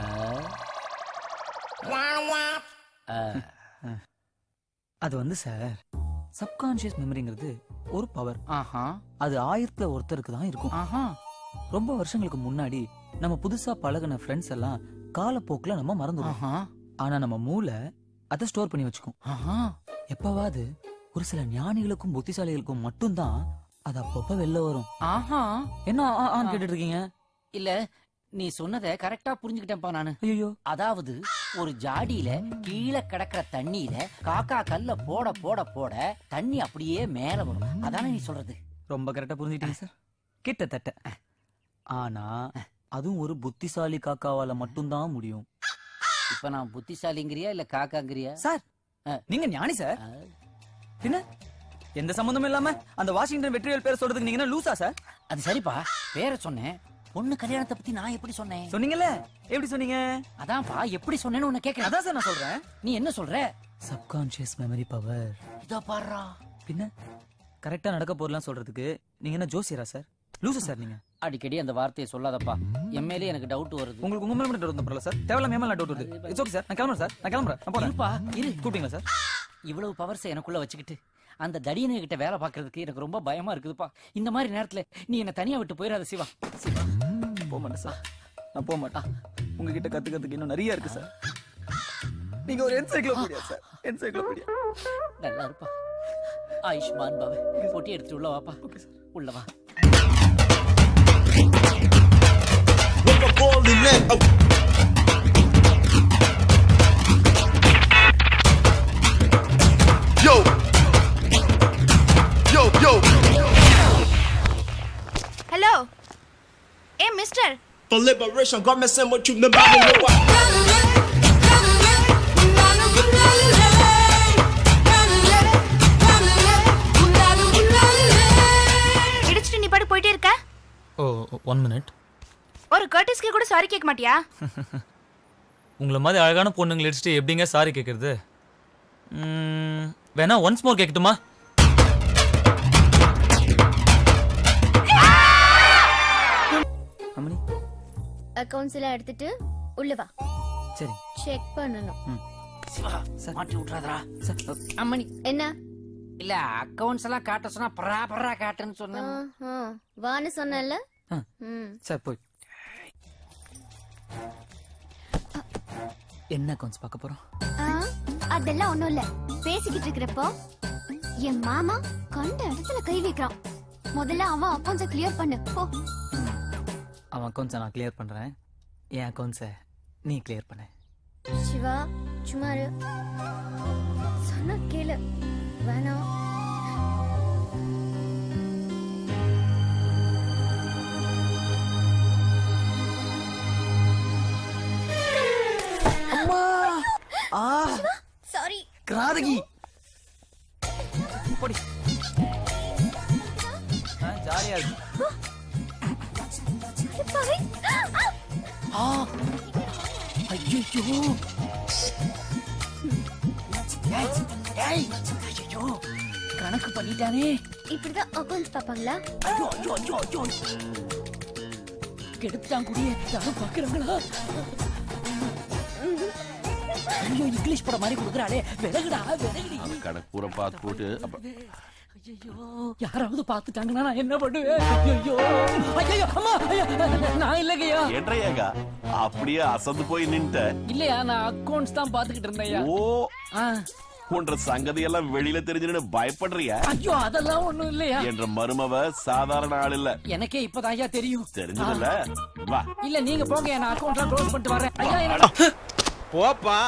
அது வந்து சார் சப்கான்ஷியஸ் மெமரிங்கிறது ஒரு பவர் ஆஹா அது ஆயிரத்துல ஒருத்தருக்கு தான் இருக்கும் ஆஹா ரொம்ப வருஷங்களுக்கு முன்னாடி நம்ம புதுசா பழகுன ஃப்ரெண்ட்ஸ் எல்லாம் காலப்போக்குல நம்ம மறந்துடுவோம் ஆஹா ஆனா நம்ம மூளை அதை ஸ்டோர் பண்ணி வச்சுக்கும் ஆஹா எப்பவாவது ஒரு சில ஞானிகளுக்கும் புத்திசாலிகளுக்கும் மட்டும்தான் அது அப்பப்ப வெளில வரும் ஆஹா என்ன ஆ, ஆன்னு கேட்டுட்டு இருக்கீங்க இல்ல நீ சொன்னதை கரெக்டா புரிஞ்சுக்கிட்டேன்ப்பா நானு ஐயோ அதாவது ஒரு ஜாடியில கீழே கிடக்குற தண்ணியில காக்கா கல்ல போட போட போட தண்ணி அப்படியே மேல வரும் அதானே நீ சொல்றது ரொம்ப கரெக்டா புரிஞ்சுட்டீங்க சார் கிட்டத்தட்ட ஆனா அதுவும் ஒரு புத்திசாலி காக்காவால மட்டும்தான் முடியும் இப்ப நான் புத்திசாலிங்கிறியா இல்ல காக்காங்கிறியா சார் நீங்க ஞானி சார் என்ன எந்த சம்பந்தமும் இல்லாம அந்த வாஷிங்டன் வெற்றிவேல் பேர் சொல்றதுக்கு நீங்க என்ன லூசா சார் அது சரிப்பா பேரை சொன்னேன் பொண்ணு கல்யாணத்தை பத்தி நான் எப்படி சொன்னேன் சொன்னீங்கல்ல எப்படி சொன்னீங்க அதான்ப்பா எப்படி சொன்னேன்னு உன்னை கேக்குறேன் அதான் சார் நான் சொல்றேன் நீ என்ன சொல்ற சப்கான்ஷியஸ் மெமரி பவர் இதோ பாடுறா பின்ன கரெக்டா நடக்க போறலாம் சொல்றதுக்கு நீங்க என்ன ஜோசியரா சார் லூசு சார் நீங்க அடிக்கடி அந்த வார்த்தையை சொல்லாதப்பா என் மேலே எனக்கு டவுட் வருது உங்களுக்கு உங்க மேல மட்டும் டவுட் பரவாயில்ல சார் தேவையில்லாம என் மேல டவுட் வருது இட்ஸ் ஓகே சார் நான் கிளம்புறேன் சார் நான் கிளம்புறேன் நான் போறேன் இருப்பா இரு கூப்பிட்டீங்களா சார் இவ்வளவு பவர்ஸ் எனக்குள்ள வச்சுக்கிட்டு அந்த தடியனு கிட்ட வேலை பார்க்கிறதுக்கு எனக்கு ரொம்ப பயமா இருக்குதுப்பா இந்த மாதிரி நேரத்துல நீ என்ன தனியா விட்டு போயிடாத சிவா சிவா போக மாட்டேன் சார் நான் போக மாட்டேன் உங்ககிட்ட கத்துக்கிறதுக்கு இன்னும் நிறைய இருக்கு சார் நீங்க ஒரு என்சைக்ளோபீடியா சார் என்சைக்ளோபீடியா நல்லா இருப்பா ஆயுஷ்மான் பாபு பொட்டி எடுத்துட்டு உள்ள வாப்பா உள்ள வா Yo! Yo, yo! ஹலோ ஏ mister For liberation, God messing with you, the Bible know what. இடிச்சிட்டு நீ பாட்டு போயிட்டே இருக்க ஓ ஒன் மினிட் ஒரு கர்டிஸ்க்கு கூட சாரி கேட்க மாட்டியா உங்களை மாதிரி அழகான பொண்ணுங்களை அடிச்சுட்டு எப்படிங்க சாரி கேட்கறது ம், வேணா ஒன்ஸ் மோர் கேட்கட்டுமா அம்மணி அக்கவுண்ட்ஸ் எல்லாம் எடுத்துட்டு உள்ள வா சரி செக் பண்ணணும் சிவா மாட்டி விட்டுறாதடா அம்மணி என்ன இல்ல அக்கவுண்ட்ஸ் எல்லாம் காட்ட சொன்னா பரா பரா காட்டுன்னு சொன்னேன் ஆ, வான்னு சொன்னல ஆ. ம் சார் போய் என்ன அக்கௌண்ட்ஸ் பார்க்க போறோம் ஆ, அதெல்லாம் ஒண்ணும் இல்ல பேசிக்கிட்டு இருக்கிறப்போ என் மாமா கண்ட இடத்துல கை வைக்கிறான் முதல்ல அவன் அக்கௌண்ட்ஸ கிளியர் பண்ணு போ அவன் அக்கௌண்ட்ஸை நான் கிளியர் பண்றேன் என் அக்கௌண்ட்ஸை நீ கிளியர் பண்ண சிவா சும்மா இரு சொன்னா கேளு வேணாம் அம்மா ஆ சாரி கிராதகி போடி ஆ, ஜாலியா இருக்கு ஆ ஐயோ ஏய் ஐயோ கணக்கு பண்ணிட்டானே இப்படிதான் அக்கௌண்ட்ஸ் பாப்பாங்களா ஐயோ ஐயோ ஐயோ ஐயோ கெடுத்துட்டான் குடியே யாரும் பாக்குறாங்களா ஐயோ இங்கிலீஷ் படம் மாதிரி கொடுக்குறாளே விலகுடா விலகுடி கணக்கு பூரா பார்த்து போட்டு அப்ப ஐயோ யாராவது பார்த்துட்டாங்கன்னா நான் என்ன பண்ணுவேன் ஐயோ ஐயோ அம்மா ஐயோ, நான் இல்லைங்கய்யா என்றையாக்கா அப்படியே அசந்து போய் நின்ட்ட இல்லையா நான் அக்கௌண்ட்ஸ் தான் பாத்துக்கிட்டு இருந்தேன்யா ஓ ஆ. உன்ற சங்கதி எல்லாம் வெளியில தெரிஞ்சுன்னு பயப்படுறியா ஐயோ அதெல்லாம் ஒண்ணும் இல்லையா என்ற மருமவ சாதாரண ஆள் இல்ல எனக்கே இப்பதான் ஐயா தெரியும் தெரிஞ்சதுல வா இல்ல நீங்க போங்க நான் அக்கௌண்ட்லாம் க்ளோஸ் பண்ணிட்டு வரேன் ஐயா என்னோட போப்பா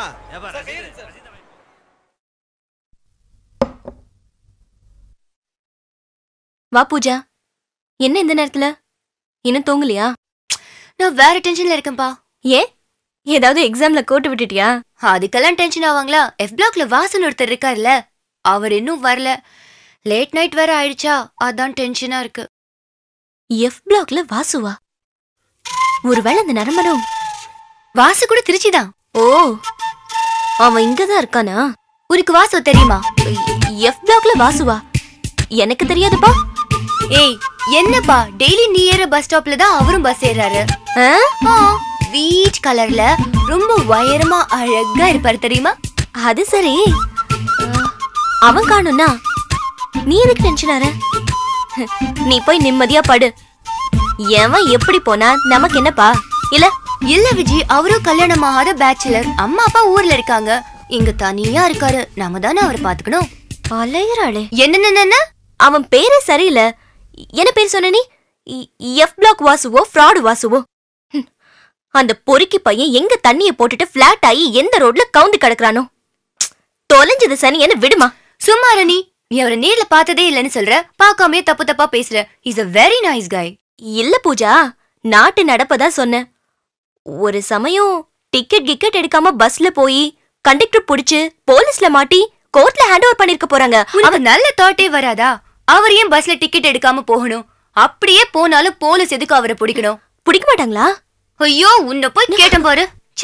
வா பூஜா என்ன இந்த நேரத்துல இன்னும் தூங்கலையா நான் வேற டென்ஷன்ல இருக்கேன்பா ஏன் ஏதாவது எக்ஸாம்ல கோட்டு விட்டுட்டியா அதுக்கெல்லாம் டென்ஷன் ஆவாங்களா எஃப் பிளாக்ல வாசன் ஒருத்தர் இருக்காருல்ல அவர் இன்னும் வரல லேட் நைட் வேற ஆயிடுச்சா அதான் டென்ஷனா இருக்கு எஃப் பிளாக்ல வாசுவா ஒருவேளை அந்த நரம்பனும் வாசு கூட திருச்சிதான் ஓ அவன் இங்கதான் இருக்கானா உனக்கு வாசு தெரியுமா எஃப் பிளாக்ல வாசுவா எனக்கு தெரியாதுப்பா ஏய் என்னப்பா டெய்லி நீ ஏற பஸ் ஸ்டாப்ல தான் அவரும் பஸ் ஏறாரு பீச் கலர்ல ரொம்ப உயரமா அழகா இருப்பாரு தெரியுமா அது சரி அஹ், அவன் காணும்னா நீ எதுக்கு டென்ஷன் ஆற நீ போய் நிம்மதியா படு எவன் எப்படி போனா நமக்கு என்னப்பா இல்ல இல்ல விஜய் அவரும் கல்யாணம் ஆகாத பேச்சுலர் அம்மா அப்பா ஊர்ல இருக்காங்க இங்க தனியா இருக்காரு நாம தானே அவரை பாத்துக்கணும் அலையறாளே என்ன அவன் பேரே சரியில்லை என்ன பேர் சொன்ன நீ எஃப் பிளாக் வாசுவோ ஃப்ராடு வாசுவோ ஹம். அந்த பொறுக்கி பையன் எங்க தண்ணியை போட்டுட்டு ஃபிளாட் ஆகி எந்த ரோட்ல கவுந்து கிடக்குறானோ தொலைஞ்சது சனி என்ன விடுமா சும்மா நீ நீ அவரை நேர்ல பார்த்ததே இல்லைன்னு சொல்ற பார்க்காமயே தப்பு தப்பா பேசுற is a very nice guy இல்ல பூஜா நாட்டு நடப்பதா சொன்னேன் ஒரு சமயம் டிக்கெட் கிக்கெட் எடுக்காம பஸ்ல போய் கண்டக்டர் புடிச்சு போலீஸ்ல மாட்டி கோர்ட்ல ஹேண்ட் ஓவர் பண்ணிருக்க போறாங்க அவன் நல்ல தாட்டே வராதா அவர் ஏன் பஸ்ல டிக்கெட் எடுக்காம போகணும் அப்படியே போனாலும் போலீஸ் எதுக்கு அவரை பிடிக்கணும் பிடிக்க மாட்டாங்களா ஐயோ உன்னை போய் கேட்டேன் பாரு ச்சே.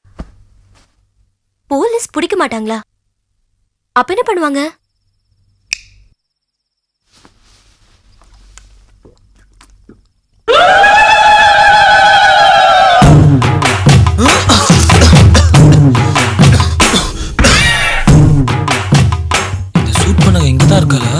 போலீஸ் பிடிக்க மாட்டாங்களா அப்ப என்ன பண்ணுவாங்க ஷூட் பண்ண இங்க தான் இருக்காளா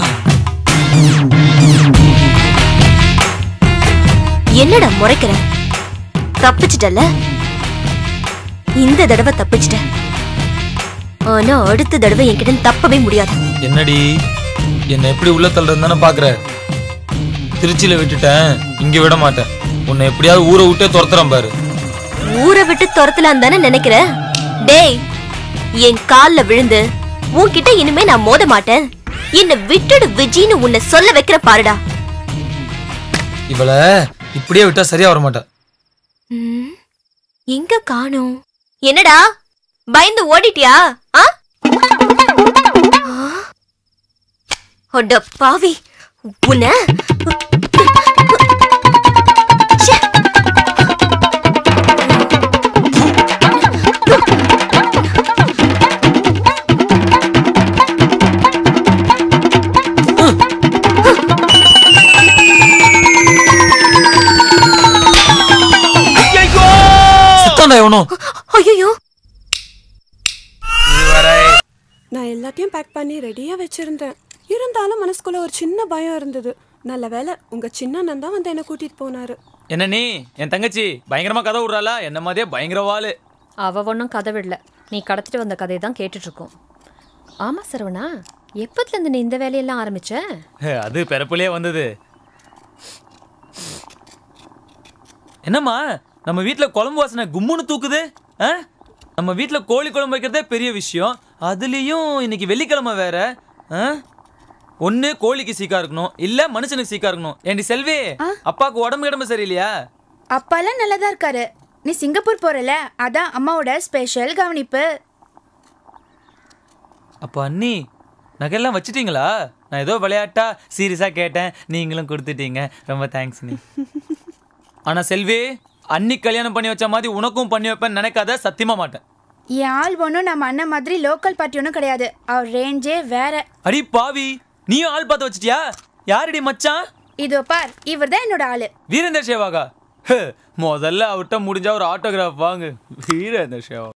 என்னடா முறைக்கிற தப்பிச்சிட்டல இந்த தடவை தப்பிச்சிட்ட ஆனா அடுத்த தடவை என்கிட்ட தப்பவே முடியாது என்னடி என்ன எப்படி உள்ள தள்ளுறது தானே பாக்குற திருச்சியில விட்டுட்டேன் இங்க விட மாட்டேன் உன்னை எப்படியாவது ஊரை விட்டே துரத்துறேன் பாரு ஊரை விட்டு துரத்தலாம் தானே நினைக்கிற டேய் என் கால்ல விழுந்து உன்கிட்ட இனிமே நான் மோத மாட்டேன் என்ன விட்டுடு விஜின்னு உன்னை சொல்ல வைக்கிற பாருடா இவளை இப்படியே விட்டா சரியா வர மாட்டா ம், எங்க காணோம் என்னடா பயந்து ஓடிட்டியா ஆ? ஆ? அட பாவி உன்ன ச்சே. சித்தாண்டா எவனோ ஐயோ நான் எல்லாத்தையும் பேக் பண்ணி ரெடியா வச்சிருந்தேன் இருந்தாலும் மனசுக்குள்ள ஒரு சின்ன பயம் இருந்தது நல்ல வேளை உங்க சின்ன அண்ணன் தான் வந்து என்ன கூட்டிட்டு போனாரு என்ன நீ என் தங்கச்சி பயங்கரமா கதை விடுறாளா என்ன மாதிரியே பயங்கர வாளு அவ ஒன்றும் கதை விடல நீ கடத்திட்டு வந்த கதையை தான் கேட்டுட்டு இருக்கோம் ஆமா சரவணா எப்பத்துல இருந்து நீ இந்த வேலையெல்லாம் ஆரம்பிச்ச அது பிறப்புலயே வந்தது என்னம்மா நம்ம வீட்ல குழம்பு வாசனை கும்முன்னு தூக்குது ஆ? நம்ம வீட்ல கோழி குழம்பு வைக்கிறதே பெரிய விஷயம் அதுலயும் இன்னைக்கு வெள்ளிக்கிழமை வேற ஆ? ஒண்ணு கோழிக்கு சீக்கா இருக்கணும் இல்ல மனுஷனுக்கு சீக்கா இருக்கணும் ஏண்டி செல்வி அப்பாவுக்கு உடம்பு கிடம்பு சரியில்லையா அப்பாலாம் நல்லதா இருக்காரு நீ சிங்கப்பூர் போறல அதான் அம்மாவோட ஸ்பெஷல் கவனிப்பு அப்போ அண்ணி நகையெல்லாம் வச்சிட்டீங்களா நான் ஏதோ விளையாட்டா சீரியஸா கேட்டேன் நீங்களும் கொடுத்துட்டீங்க ரொம்ப தேங்க்ஸ் நீ ஆனா செல்வி அன்னி கல்யாணம் பண்ணி வச்ச மாதிரி உனக்கும் பண்ணி வைப்பேன்னு நினைக்காத சத்தியமா மாட்டேன் என் ஆள் ஒன்றும் நம்ம அண்ணன் மாதிரி லோக்கல் பார்ட்டி ஒன்றும் கிடையாது அவர் ரேஞ்சே வேற அடி பாவி நீயும் ஆள் பார்த்து வச்சிட்டியா யாரடி மச்சான் இதோ பார் இவர் தான் என்னோட ஆளு வீரேந்தர் சேவாகா முதல்ல அவர்கிட்ட முடிஞ்சா ஒரு ஆட்டோகிராஃப் வாங்கு வீர இந்த ஷோ